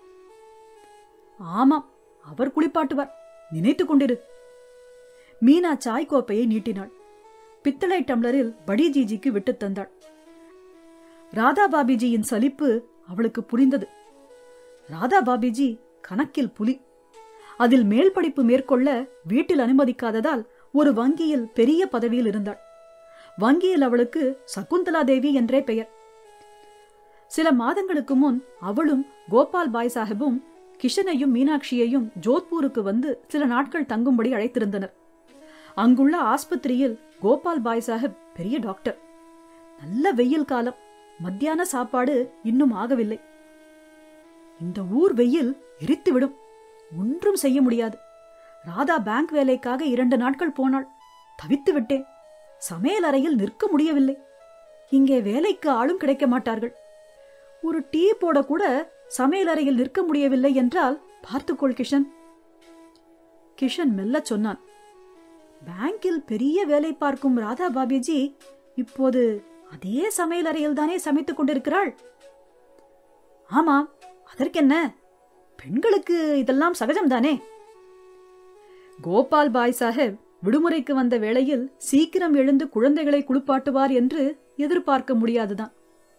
Speaker 1: ஆமாம் அவர் குளிப்பாட்டுவார் நினைத்துக் கொண்டிரு மீனா சாய் கோப்பையை நீட்டினாள் பித்தளை டம்ளரில் படி ஜிஜிக்கு விட்டுத் தந்தாள் ராதா பாபிஜியின் சலிப்பு அவளுக்கு புரிந்தது ராதா பாபிஜி கணக்கில் புலி அதில் மேல் படிப்பு மேற்கொள்ள வீட்டில் அனுமதிக்காததால் ஒரு வங்கியில் பெரிய பதவியில் இருந்தாள் வங்கியில் அவளுக்கு சகுந்தலா தேவி என்றே பெயர் சில மாதங்களுக்கு முன் அவளும் கோபால் பாய் சாஹிபும் கிஷனையும் மீனாட்சியையும் ஜோத்பூருக்கு வந்து சில நாட்கள் தங்கும்படி அழைத்திருந்தனர் அங்குள்ள ஆஸ்பத்திரியில் கோபால் பாய் சாஹிப் பெரிய டாக்டர் நல்ல வெயில் காலம் மத்தியான சாப்பாடு இன்னும் ஆகவில்லை இந்த ஊர் வெயில் எரித்துவிடும் ஒன்றும் செய்ய முடியாது ராதா பேங்க் வேலைக்காக இரண்டு நாட்கள் போனாள் தவித்து விட்டேன் சமையல் அறையில் நிற்க முடியவில்லை இங்கே வேலைக்கு ஆளும் கிடைக்க மாட்டார்கள் ஒரு டீ போட கூட சமையல் அறையில் நிற்க முடியவில்லை என்றால் பார்த்துக்கொள் கிஷன் கிஷன் மெல்லச் சொன்னான் பேங்கில் பெரிய வேலை பார்க்கும் ராதா பாபிஜி இப்போது அதே சமையலறையில் தானே சமைத்துக் கொண்டிருக்கிறாள் ஆமாம் அதற்கென்ன பெண்களுக்கு இதெல்லாம் சகஜம்தானே கோபால் பாய் சாஹேப் விடுமுறைக்கு வந்த வேளையில் சீக்கிரம் எழுந்து குழந்தைகளை குளிப்பாட்டுவார் என்று எதிர்பார்க்க முடியாதுதான்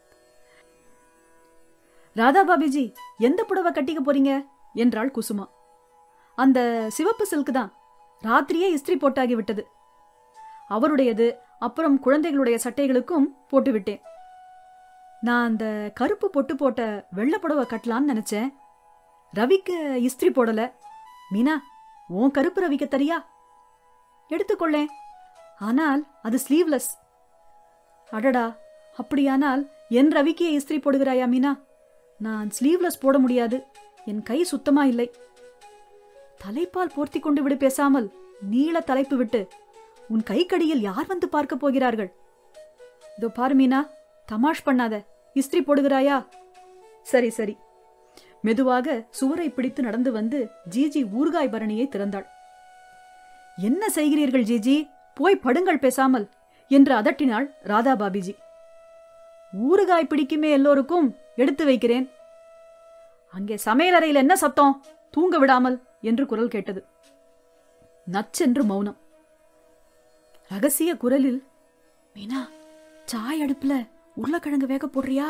Speaker 1: ராதா பாபிஜி எந்த புடவை கட்டிக்க போறீங்க என்றாள் குசுமா அந்த சிவப்பு சில்க் தான் ராத்திரியே இஸ்திரி போட்டாகி விட்டது அவருடையது அப்புறம் குழந்தைகளுடைய சட்டைகளுக்கும் போட்டு விட்டேன் நான் அந்த கருப்பு பொட்டு போட்ட வெள்ளை புடவை கட்டலான்னு நினைச்சேன் ரவிக்கு இஸ்திரி போடல மீனா உன் கருப்பு ரவிக்க தரியா எடுத்துக்கொள்ளேன் ஆனால் அது ஸ்லீவ்லெஸ் அடடா அப்படியானால் என் ரவிக்கே இஸ்திரி போடுகிறாயா மீனா நான் ஸ்லீவ்லெஸ் போட முடியாது என் கை சுத்தமா இல்லை தலைப்பால் போர்த்தி கொண்டு விடு பேசாமல் நீள தலைப்பு விட்டு உன் கைக்கடியில் யார் வந்து பார்க்க போகிறார்கள் இதோ பாரு மீனா தமாஷ் பண்ணாத இஸ்திரி போடுகிறாயா சரி சரி மெதுவாக சுவரை பிடித்து நடந்து வந்து ஜிஜி ஊறுகாய் பரணியை திறந்தாள் என்ன செய்கிறீர்கள் ஜிஜி போய் படுங்கள் பேசாமல் என்று அதட்டினாள் ராதா பாபிஜி ஊறுகாய் பிடிக்குமே எல்லோருக்கும் எடுத்து வைக்கிறேன் அங்கே சமையலறையில் என்ன சத்தம் தூங்க விடாமல் என்று குரல் கேட்டது நச்சென்று மௌனம் ரகசிய குரலில் மீனா சாய் அடுப்புல உருளைக்கிழங்கு வேக போடுறியா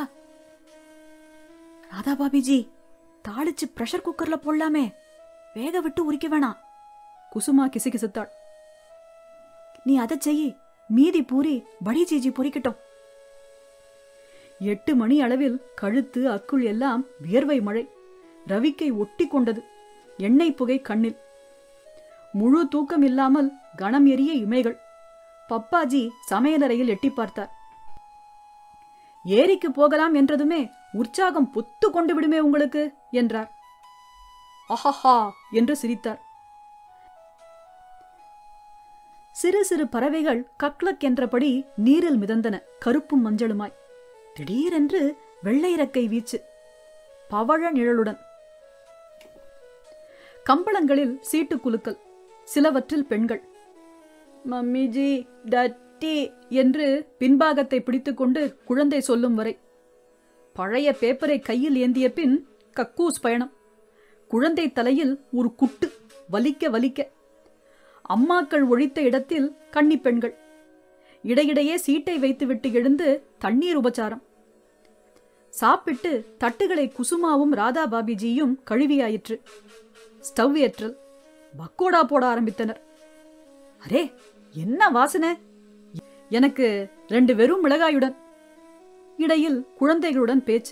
Speaker 1: ராதா பாபிஜி தாளிச்சு பிரஷர் குக்கர்ல போடலாமே வேக விட்டு உரிக்க வேணாம் குசுமா கிசுகிசுத்தாள் நீ அதை செய் மீதி பூரி படி ஜிஜி பொறிக்கட்டும் எட்டு மணி அளவில் கழுத்து அக்குள் எல்லாம் வியர்வை மழை ரவிக்கை ஒட்டி கொண்டது எண்ணெய் புகை கண்ணில் முழு தூக்கம் இல்லாமல் கணம் எரிய இமைகள் பப்பாஜி சமையலறையில் எட்டி பார்த்தார் ஏரிக்கு போகலாம் என்றதுமே உற்சாகம் பொத்து கொண்டு விடுமே உங்களுக்கு என்றார் அஹஹா என்று சிரித்தார் சிறு சிறு பறவைகள் கக்லக் என்றபடி நீரில் மிதந்தன கருப்பும் மஞ்சளுமாய் திடீரென்று வெள்ளை இறக்கை வீச்சு பவழ நிழலுடன் கம்பளங்களில் சீட்டு குலுக்கல் சிலவற்றில் பெண்கள் மம்மிஜி டட்டி என்று பின்பாகத்தை பிடித்துக்கொண்டு குழந்தை சொல்லும் வரை பழைய பேப்பரை கையில் ஏந்திய பின் கக்கூஸ் பயணம் குழந்தை தலையில் ஒரு குட்டு வலிக்க வலிக்க அம்மாக்கள் ஒழித்த இடத்தில் கன்னி பெண்கள் இடையிடையே சீட்டை வைத்துவிட்டு எழுந்து தண்ணீர் உபச்சாரம் சாப்பிட்டு தட்டுகளை குசுமாவும் ராதா பாபிஜியும் கழுவியாயிற்று ஸ்டவ் ஏற்றல் பக்கோடா போட ஆரம்பித்தனர் அரே என்ன வாசனை எனக்கு ரெண்டு வெறும் மிளகாயுடன் இடையில் குழந்தைகளுடன் பேச்சு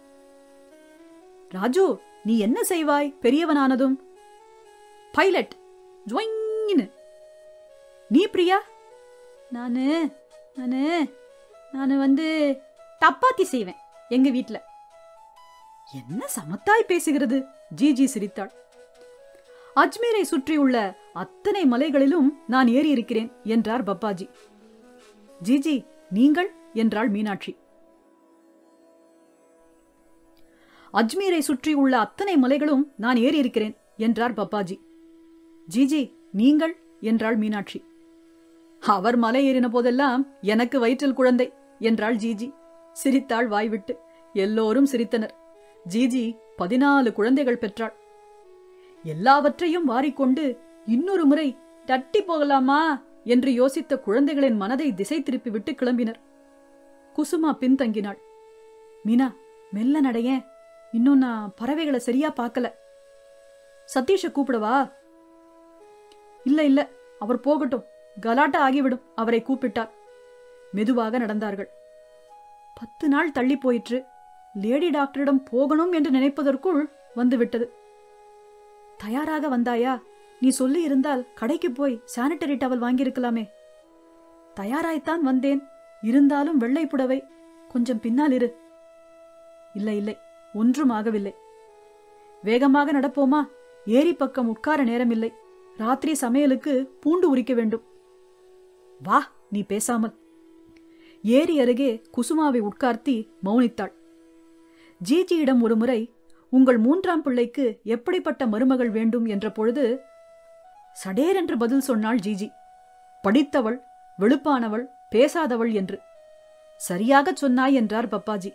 Speaker 1: ராஜு நீ என்ன செய்வாய் பெரியவனானதும் பைலட் ஜொயின்னு நீ பிரியா நானு நானு நானு வந்து தப்பாத்தி செய்வேன் எங்க வீட்ல என்ன சமத்தாய் பேசுகிறது ஜிஜி சிரித்தாள் அஜ்மீரை சுற்றியுள்ள அத்தனை மலைகளிலும் நான் ஏறி இருக்கிறேன் என்றார் பப்பாஜி ஜிஜி நீங்கள் என்றாள் மீனாட்சி அஜ்மீரை சுற்றியுள்ள அத்தனை மலைகளும் நான் ஏறி இருக்கிறேன் என்றார் பப்பாஜி ஜிஜி நீங்கள் என்றாள் மீனாட்சி அவர் மலை ஏறின போதெல்லாம் எனக்கு வயிற்றில் குழந்தை என்றாள் ஜிஜி சிரித்தாள் வாய்விட்டு எல்லோரும் சிரித்தனர் ஜிஜி பதினாலு குழந்தைகள் பெற்றாள் எல்லாவற்றையும் வாரிக்கொண்டு இன்னொரு முறை தட்டி போகலாமா என்று யோசித்த குழந்தைகளின் மனதை திசை திருப்பி விட்டு கிளம்பினர் குசுமா பின்தங்கினாள் மீனா மெல்ல நடையேன் இன்னும் நான் பறவைகளை சரியா பார்க்கல சதீஷ கூப்பிடவா இல்ல இல்ல அவர் போகட்டும் கலாட்டா ஆகிவிடும் அவரை கூப்பிட்டார் மெதுவாக நடந்தார்கள் பத்து நாள் தள்ளி போயிற்று லேடி டாக்டரிடம் போகணும் என்று நினைப்பதற்குள் வந்துவிட்டது தயாராக வந்தாயா நீ சொல்லி இருந்தால் கடைக்கு போய் சானிட்டரி டவல் வாங்கியிருக்கலாமே தயாராய்த்தான் வந்தேன் இருந்தாலும் வெள்ளை புடவை கொஞ்சம் பின்னால் இரு இல்லை இல்லை ஒன்றும் ஆகவில்லை வேகமாக நடப்போமா ஏரி பக்கம் உட்கார நேரமில்லை ராத்திரி சமையலுக்கு பூண்டு உரிக்க வேண்டும் வா நீ பேசாமல் ஏரி அருகே குசுமாவை உட்கார்த்தி மௌனித்தாள் ஜிஜியிடம் ஒருமுறை உங்கள் மூன்றாம் பிள்ளைக்கு எப்படிப்பட்ட மருமகள் வேண்டும் என்ற பொழுது சடேரென்று பதில் சொன்னாள் ஜிஜி படித்தவள் வெளுப்பானவள் பேசாதவள் என்று சரியாகச் சொன்னாய் என்றார் பப்பாஜி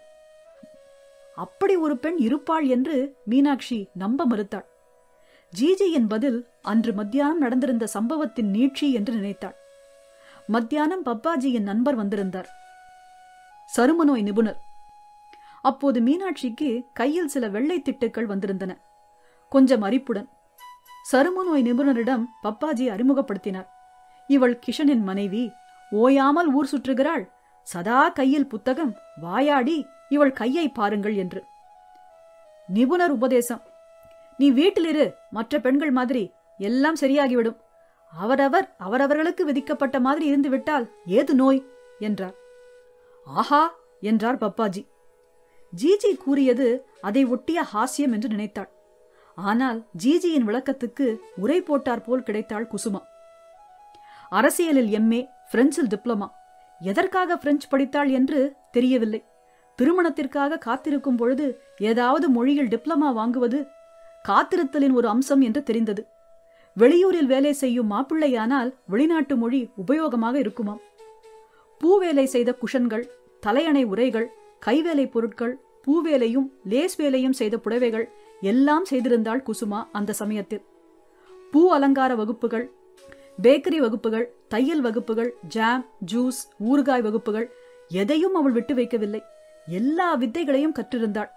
Speaker 1: அப்படி ஒரு பெண் இருப்பாள் என்று மீனாட்சி நம்ப மறுத்தாள் ஜிஜியின் பதில் அன்று மத்தியானம் நடந்திருந்த சம்பவத்தின் நீட்சி என்று நினைத்தாள் மத்தியானம் பப்பாஜியின் நண்பர் வந்திருந்தார் சருமநோய் நிபுணர் அப்போது மீனாட்சிக்கு கையில் சில வெள்ளை திட்டுக்கள் வந்திருந்தன கொஞ்சம் அரிப்புடன் சருமநோய் நிபுணரிடம் பப்பாஜி அறிமுகப்படுத்தினார் இவள் கிஷனின் மனைவி ஓயாமல் ஊர் சுற்றுகிறாள் சதா கையில் புத்தகம் வாயாடி இவள் கையை பாருங்கள் என்று நிபுணர் உபதேசம் நீ வீட்டிலிரு மற்ற பெண்கள் மாதிரி எல்லாம் சரியாகிவிடும் அவரவர் அவரவர்களுக்கு விதிக்கப்பட்ட மாதிரி இருந்து விட்டால் ஏது நோய் என்றார் ஆஹா என்றார் பப்பாஜி ஜிஜி கூறியது அதை ஒட்டிய ஹாஸ்யம் என்று நினைத்தாள் ஆனால் ஜிஜியின் விளக்கத்துக்கு உரை போட்டார் போல் கிடைத்தாள் குசுமா அரசியலில் எம்ஏ பிரெஞ்சில் டிப்ளமா எதற்காக பிரெஞ்சு படித்தாள் என்று தெரியவில்லை திருமணத்திற்காக காத்திருக்கும் பொழுது ஏதாவது மொழியில் டிப்ளமா வாங்குவது காத்திருத்தலின் ஒரு அம்சம் என்று தெரிந்தது வெளியூரில் வேலை செய்யும் மாப்பிள்ளையானால் வெளிநாட்டு மொழி உபயோகமாக இருக்குமாம் பூவேலை செய்த குஷன்கள் தலையணை உரைகள் கைவேலை பொருட்கள் பூவேலையும் லேஸ் வேலையும் செய்த புடவைகள் எல்லாம் செய்திருந்தாள் குசுமா அந்த சமயத்தில் பூ அலங்கார வகுப்புகள் பேக்கரி வகுப்புகள் தையல் வகுப்புகள் ஜாம் ஜூஸ் ஊறுகாய் வகுப்புகள் எதையும் அவள் விட்டு வைக்கவில்லை எல்லா வித்தைகளையும் கற்றிருந்தாள்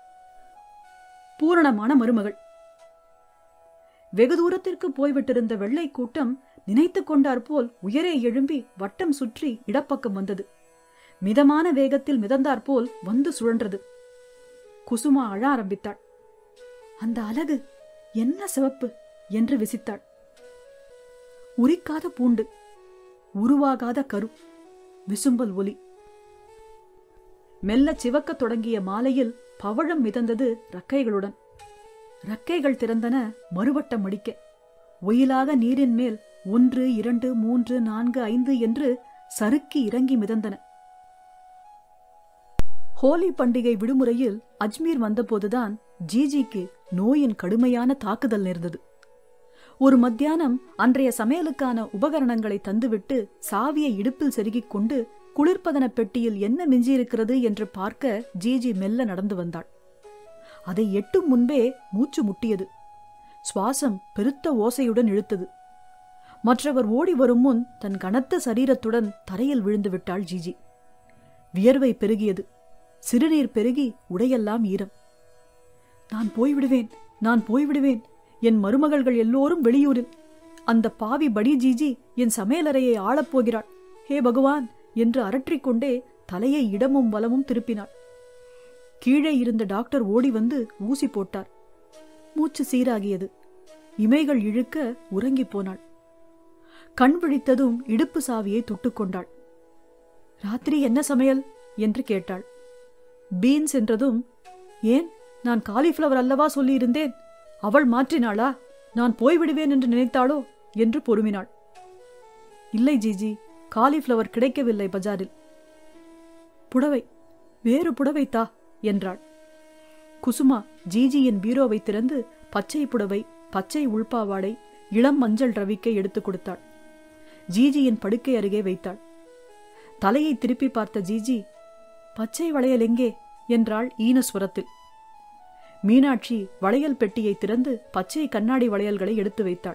Speaker 1: பூரணமான மருமகள் வெகு தூரத்திற்கு போய்விட்டிருந்த வெள்ளை கூட்டம் நினைத்து கொண்டார் போல் உயரே எழும்பி வட்டம் சுற்றி இடப்பக்கம் வந்தது மிதமான வேகத்தில் மிதந்தாற் போல் வந்து சுழன்றது குசுமா அழ ஆரம்பித்தாள் அந்த அழகு என்ன சிவப்பு என்று விசித்தாள் உரிக்காத பூண்டு உருவாகாத கரு விசும்பல் ஒலி மெல்ல சிவக்கத் தொடங்கிய மாலையில் பவழம் மிதந்தது ரக்கைகளுடன் ரக்கைகள் திறந்தன மறுவட்டம் அடிக்க ஒயிலாக நீரின் மேல் ஒன்று இரண்டு மூன்று நான்கு ஐந்து என்று சறுக்கி இறங்கி மிதந்தன ஹோலி பண்டிகை விடுமுறையில் அஜ்மீர் வந்தபோதுதான் ஜிஜிக்கு நோயின் கடுமையான தாக்குதல் நேர்ந்தது ஒரு மத்தியானம் அன்றைய சமையலுக்கான உபகரணங்களை தந்துவிட்டு சாவியை இடுப்பில் செருகிக் கொண்டு குளிர்பதன பெட்டியில் என்ன மிஞ்சியிருக்கிறது என்று பார்க்க ஜிஜி மெல்ல நடந்து வந்தாள் அதை எட்டும் முன்பே மூச்சு முட்டியது சுவாசம் பெருத்த ஓசையுடன் இழுத்தது மற்றவர் ஓடி வரும் முன் தன் கனத்த சரீரத்துடன் தரையில் விழுந்து விட்டாள் ஜிஜி வியர்வை பெருகியது சிறுநீர் பெருகி உடையெல்லாம் ஈரம் நான் போய்விடுவேன் நான் போய்விடுவேன் என் மருமகள்கள் எல்லோரும் வெளியூரில் அந்த பாவி படி ஜிஜி என் சமையலறையை ஆளப்போகிறாள் ஹே பகவான் என்று அரற்றிக்கொண்டே தலையை இடமும் வலமும் திருப்பினாள் கீழே இருந்த டாக்டர் ஓடி வந்து ஊசி போட்டார் மூச்சு சீராகியது இமைகள் இழுக்க உறங்கிப் போனாள் கண் விழித்ததும் இடுப்பு சாவியை தொட்டுக்கொண்டாள் ராத்திரி என்ன சமையல் என்று கேட்டாள் பீன்ஸ் என்றதும் ஏன் நான் காலிஃப்ளவர் அல்லவா சொல்லியிருந்தேன் அவள் மாற்றினாளா நான் போய்விடுவேன் என்று நினைத்தாளோ என்று பொறுமினாள் இல்லை ஜிஜி காலிஃப்ளவர் கிடைக்கவில்லை பஜாரில் புடவை வேறு புடவை தா என்றாள் குசுமா ஜிஜியின் பீரோவை திறந்து பச்சை புடவை பச்சை உள்பாவாடை இளம் மஞ்சள் ரவிக்கை எடுத்துக் கொடுத்தாள் ஜிஜியின் படுக்கை அருகே வைத்தாள் தலையை திருப்பி பார்த்த ஜிஜி பச்சை வளையல் எங்கே என்றாள் ஈனஸ்வரத்தில் மீனாட்சி வளையல் பெட்டியை திறந்து பச்சை கண்ணாடி வளையல்களை எடுத்து வைத்தாள்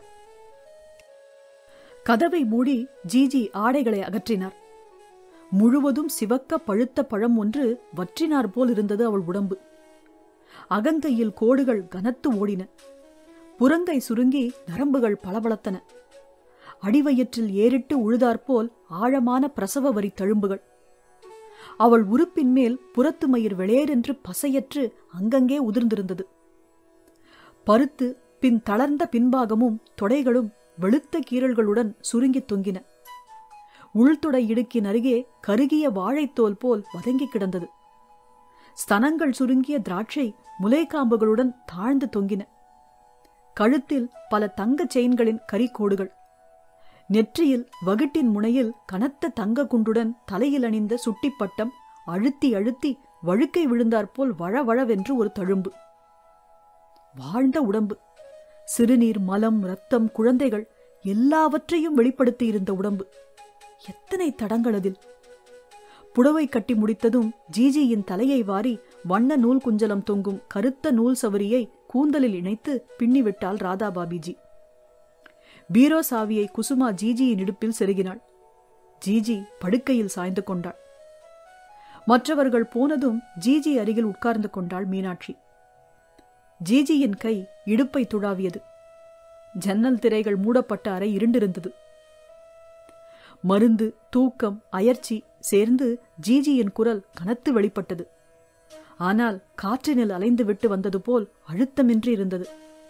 Speaker 1: கதவை மூடி ஜிஜி ஆடைகளை அகற்றினார் முழுவதும் சிவக்க பழுத்த பழம் ஒன்று வற்றினார் போல் இருந்தது அவள் உடம்பு அகங்கையில் கோடுகள் கனத்து ஓடின புறங்கை சுருங்கி நரம்புகள் பளபளத்தன அடிவயிற்றில் ஏறிட்டு உழுதாற்போல் ஆழமான பிரசவ வரி தழும்புகள் அவள் உறுப்பின் மேல் புறத்து மயிர் வெளேரென்று பசையற்று அங்கங்கே உதிர்ந்திருந்தது பருத்து பின் தளர்ந்த பின்பாகமும் தொடைகளும் வெளுத்த கீறல்களுடன் சுருங்கித் தொங்கின உள்தொடை இடுக்கின் அருகே கருகிய வாழைத்தோல் போல் வதங்கி கிடந்தது ஸ்தனங்கள் சுருங்கிய திராட்சை முலைக்காம்புகளுடன் தாழ்ந்து தொங்கின கழுத்தில் பல தங்கச் செயின்களின் கரிக்கோடுகள் நெற்றியில் வகுட்டின் முனையில் கனத்த தங்க குண்டுடன் தலையில் அணிந்த சுட்டிப்பட்டம் அழுத்தி அழுத்தி வழுக்கை விழுந்தாற்போல் வழவழவென்று ஒரு தழும்பு வாழ்ந்த உடம்பு சிறுநீர் மலம் ரத்தம் குழந்தைகள் எல்லாவற்றையும் வெளிப்படுத்தி இருந்த உடம்பு எத்தனை தடங்கள் அதில் புடவை கட்டி முடித்ததும் ஜிஜியின் தலையை வாரி வண்ண நூல் குஞ்சலம் தொங்கும் கருத்த நூல் சவரியை கூந்தலில் இணைத்து பின்னிவிட்டாள் ராதா பாபிஜி பீரோ சாவியை குசுமா ஜிஜியின் இடுப்பில் செருகினாள் ஜிஜி படுக்கையில் சாய்ந்து கொண்டாள் மற்றவர்கள் போனதும் ஜிஜி அருகில் உட்கார்ந்து கொண்டாள் மீனாட்சி ஜிஜியின் கை இடுப்பை துழாவியது ஜன்னல் திரைகள் மூடப்பட்ட அறை இருண்டிருந்தது மருந்து தூக்கம் அயர்ச்சி சேர்ந்து ஜிஜியின் குரல் கனத்து வெளிப்பட்டது ஆனால் காற்றினில் அலைந்து விட்டு வந்தது போல் அழுத்தமின்றி இருந்தது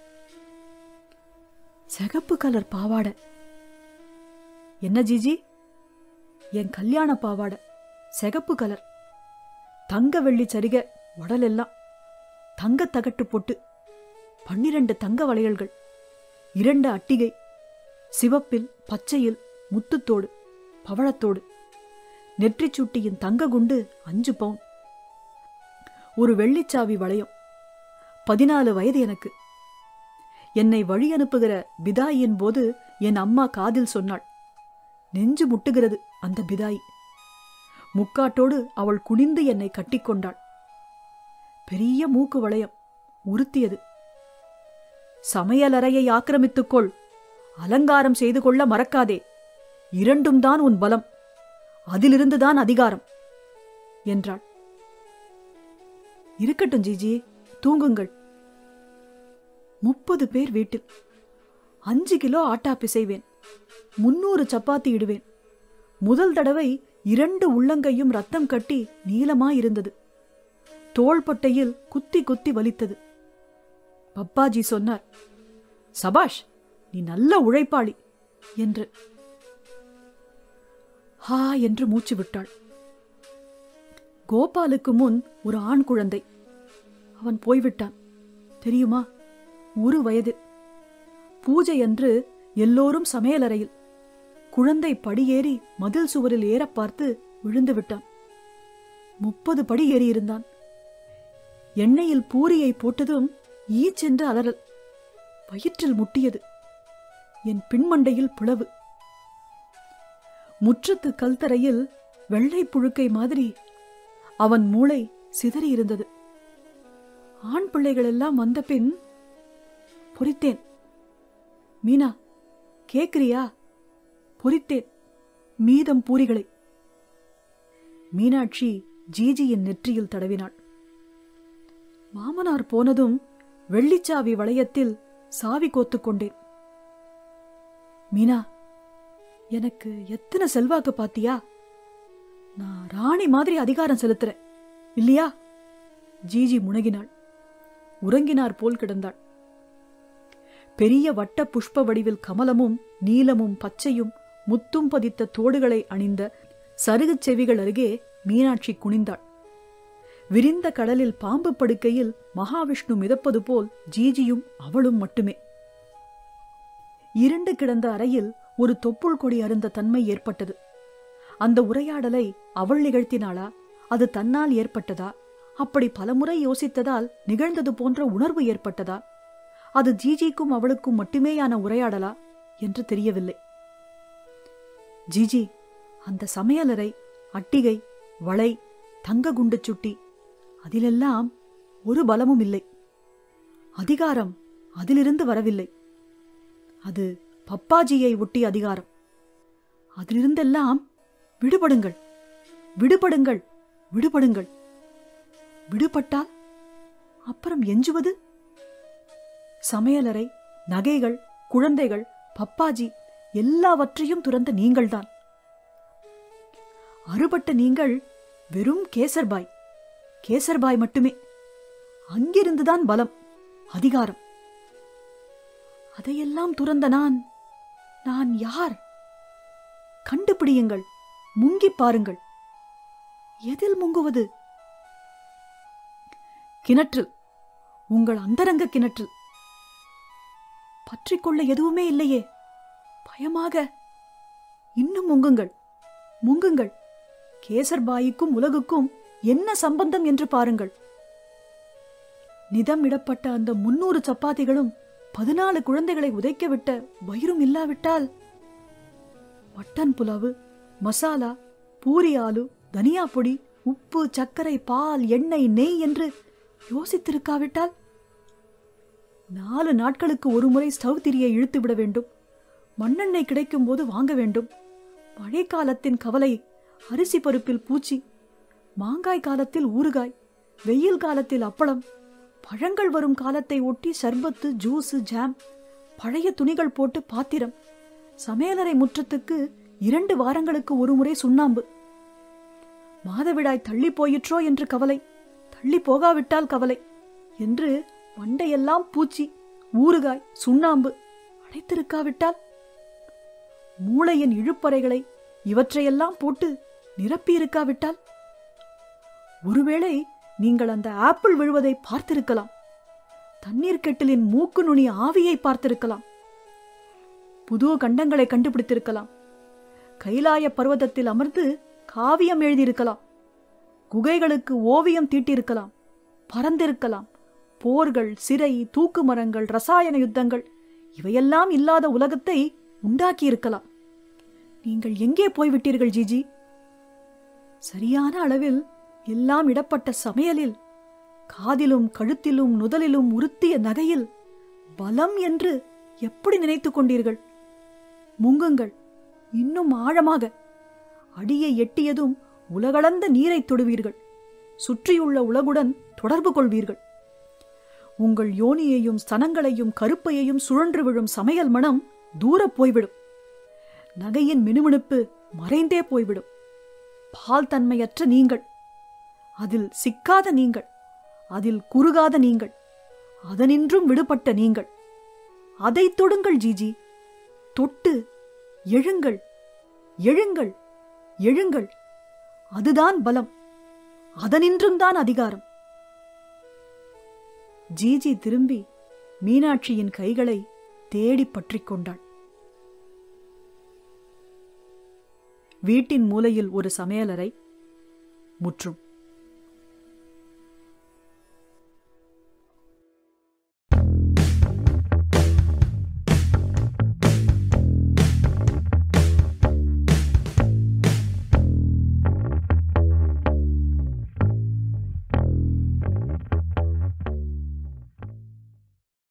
Speaker 1: சிகப்பு கலர் பாவாடை என்ன ஜிஜி என் கல்யாண பாவாடை சிகப்பு கலர் தங்க வெள்ளி சரிக உடலெல்லாம் தங்க தகட்டு பொட்டு பன்னிரண்டு தங்க வளையல்கள் இரண்டு அட்டிகை சிவப்பில் பச்சையில் முத்துத்தோடு பவழத்தோடு நெற்றிச் சுட்டியின் தங்க குண்டு அஞ்சு பவுன் ஒரு வெள்ளிச்சாவி வளையம் பதினாலு வயது எனக்கு என்னை வழி அனுப்புகிற பிதாயின் போது என் அம்மா காதில் சொன்னாள் நெஞ்சு முட்டுகிறது அந்த பிதாய் முக்காட்டோடு அவள் குனிந்து என்னை கட்டிக்கொண்டாள் பெரிய மூக்கு வளையம் உறுத்தியது சமையலறையை ஆக்கிரமித்துக்கொள் அலங்காரம் செய்து கொள்ள மறக்காதே இரண்டும் தான் உன் பலம் அதிலிருந்துதான் அதிகாரம் என்றாள் இருக்கட்டும் ஜிஜி தூங்குங்கள் முப்பது பேர் வீட்டில் அஞ்சு கிலோ ஆட்டா பிசைவேன் முன்னூறு சப்பாத்தி இடுவேன் முதல் தடவை இரண்டு உள்ளங்கையும் ரத்தம் கட்டி நீளமாயிருந்தது தோள்பட்டையில் குத்தி குத்தி வலித்தது பப்பாஜி சொன்னார் சபாஷ் நீ நல்ல உழைப்பாளி என்று ஹா என்று மூச்சு விட்டாள் கோபாலுக்கு முன் ஒரு ஆண் குழந்தை அவன் போய்விட்டான் தெரியுமா ஒரு வயது பூஜை அன்று எல்லோரும் சமையலறையில் குழந்தை படியேறி மதில் சுவரில் ஏறப் பார்த்து விழுந்து விட்டான் முப்பது படி ஏறியிருந்தான் எண்ணெயில் பூரியை போட்டதும் ஈச்சென்று அலறல் வயிற்றில் முட்டியது என் பின்மண்டையில் பிளவு முற்றத்து கல்தரையில் வெள்ளை புழுக்கை மாதிரி அவன் மூளை சிதறியிருந்தது ஆண் பிள்ளைகள் எல்லாம் வந்த பின் பொறித்தேன் மீனா கேக்குறியா பொறித்தேன் மீதம் பூரிகளை மீனாட்சி ஜிஜியின் நெற்றியில் தடவினாள் மாமனார் போனதும் வெள்ளிச்சாவி வளையத்தில் சாவி கோத்துக் கொண்டேன் மீனா எனக்கு எத்தனை செல்வாக்கு பாத்தியா நான் ராணி மாதிரி அதிகாரம் செலுத்துறேன் இல்லையா ஜிஜி முனகினாள் உறங்கினார் போல் கிடந்தாள் பெரிய வட்ட புஷ்ப வடிவில் கமலமும் நீலமும் பச்சையும் முத்தும் பதித்த தோடுகளை அணிந்த சருகுச் செவிகள் அருகே மீனாட்சி குனிந்தாள் விரிந்த கடலில் பாம்பு படுக்கையில் மகாவிஷ்ணு மிதப்பது போல் ஜீஜியும் அவளும் மட்டுமே இருண்டு கிடந்த அறையில் ஒரு தொப்புள் கொடி அருந்த தன்மை ஏற்பட்டது அந்த உரையாடலை அவள் நிகழ்த்தினாளா அது தன்னால் ஏற்பட்டதா அப்படி பலமுறை யோசித்ததால் நிகழ்ந்தது போன்ற உணர்வு ஏற்பட்டதா அது ஜிஜிக்கும் அவளுக்கும் மட்டுமேயான உரையாடலா என்று தெரியவில்லை ஜிஜி அந்த சமையலறை அட்டிகை வளை தங்க குண்டு சுட்டி அதிலெல்லாம் ஒரு பலமும் இல்லை அதிகாரம் அதிலிருந்து வரவில்லை அது பப்பாஜியை ஒட்டி அதிகாரம் அதிலிருந்தெல்லாம் விடுபடுங்கள் விடுபடுங்கள் விடுபடுங்கள் விடுபட்டால் அப்புறம் எஞ்சுவது சமையலறை நகைகள் குழந்தைகள் பப்பாஜி எல்லாவற்றையும் துறந்த நீங்கள்தான் அறுபட்ட நீங்கள் வெறும் கேசர்பாய் கேசர்பாய் மட்டுமே அங்கிருந்துதான் பலம் அதிகாரம் அதையெல்லாம் துறந்த நான் நான் யார் கண்டுபிடியுங்கள் முங்கிப் பாருங்கள் எதில் முங்குவது கிணற்றில் உங்கள் அந்தரங்க கிணற்றில் பற்றிக்கொள்ள எதுவுமே இல்லையே பயமாக இன்னும் முங்குங்கள் முங்குங்கள் கேசர்பாய்க்கும் உலகுக்கும் என்ன சம்பந்தம் என்று பாருங்கள் நிதமிடப்பட்ட அந்த முன்னூறு சப்பாத்திகளும் பதினாலு குழந்தைகளை உதைக்க விட்ட வயிறும் இல்லாவிட்டால் மட்டன் புலாவு மசாலா பூரி ஆலு தனியா பொடி உப்பு சர்க்கரை பால் எண்ணெய் நெய் என்று யோசித்திருக்காவிட்டால் நாலு நாட்களுக்கு ஒரு முறை ஸ்டவ் திரியை இழுத்து விட வேண்டும் மண்ணெண்ணெய் கிடைக்கும் போது வாங்க வேண்டும் மழைக்காலத்தின் கவலை அரிசி பருப்பில் பூச்சி மாங்காய் காலத்தில் ஊறுகாய் வெயில் காலத்தில் அப்பளம் பழங்கள் வரும் காலத்தை ஒட்டி சர்பத்து ஜூஸு ஜாம் பழைய துணிகள் போட்டு பாத்திரம் சமையலறை முற்றத்துக்கு இரண்டு வாரங்களுக்கு ஒரு முறை சுண்ணாம்பு மாதவிடாய் தள்ளி போயிற்றோ என்று கவலை தள்ளி போகாவிட்டால் கவலை என்று மண்டையெல்லாம் பூச்சி ஊறுகாய் சுண்ணாம்பு அடைத்திருக்காவிட்டால் மூளையின் இழுப்பறைகளை இவற்றையெல்லாம் போட்டு நிரப்பியிருக்காவிட்டால் ஒருவேளை நீங்கள் அந்த ஆப்பிள் விழுவதை பார்த்திருக்கலாம் தண்ணீர் கெட்டிலின் மூக்கு நுனி ஆவியை பார்த்திருக்கலாம் புது கண்டங்களை கண்டுபிடித்திருக்கலாம் கைலாய பர்வதத்தில் அமர்ந்து காவியம் எழுதியிருக்கலாம் குகைகளுக்கு ஓவியம் தீட்டியிருக்கலாம் பறந்திருக்கலாம் போர்கள் சிறை தூக்கு மரங்கள் ரசாயன யுத்தங்கள் இவையெல்லாம் இல்லாத உலகத்தை உண்டாக்கியிருக்கலாம் நீங்கள் எங்கே போய்விட்டீர்கள் ஜிஜி சரியான அளவில் எல்லாம் இடப்பட்ட சமையலில் காதிலும் கழுத்திலும் நுதலிலும் உறுத்திய நகையில் பலம் என்று எப்படி நினைத்துக் கொண்டீர்கள் முங்குங்கள் இன்னும் ஆழமாக அடியை எட்டியதும் உலகளந்த நீரை தொடுவீர்கள் சுற்றியுள்ள உலகுடன் தொடர்பு கொள்வீர்கள் உங்கள் யோனியையும் ஸ்தனங்களையும் கருப்பையையும் சுழன்று விழும் சமையல் மனம் தூரப் போய்விடும் நகையின் மினுமினுப்பு மறைந்தே போய்விடும் பால் தன்மையற்ற நீங்கள் அதில் சிக்காத நீங்கள் அதில் குறுகாத நீங்கள் அதனின்றும் விடுபட்ட நீங்கள் அதை தொடுங்கள் ஜிஜி தொட்டு எழுங்கள் எழுங்கள் எழுங்கள் அதுதான் பலம் அதனின்றும் தான் அதிகாரம் ஜிஜி திரும்பி மீனாட்சியின் கைகளை தேடி பற்றிக் கொண்டாள் வீட்டின் மூலையில் ஒரு சமையலறை முற்றும்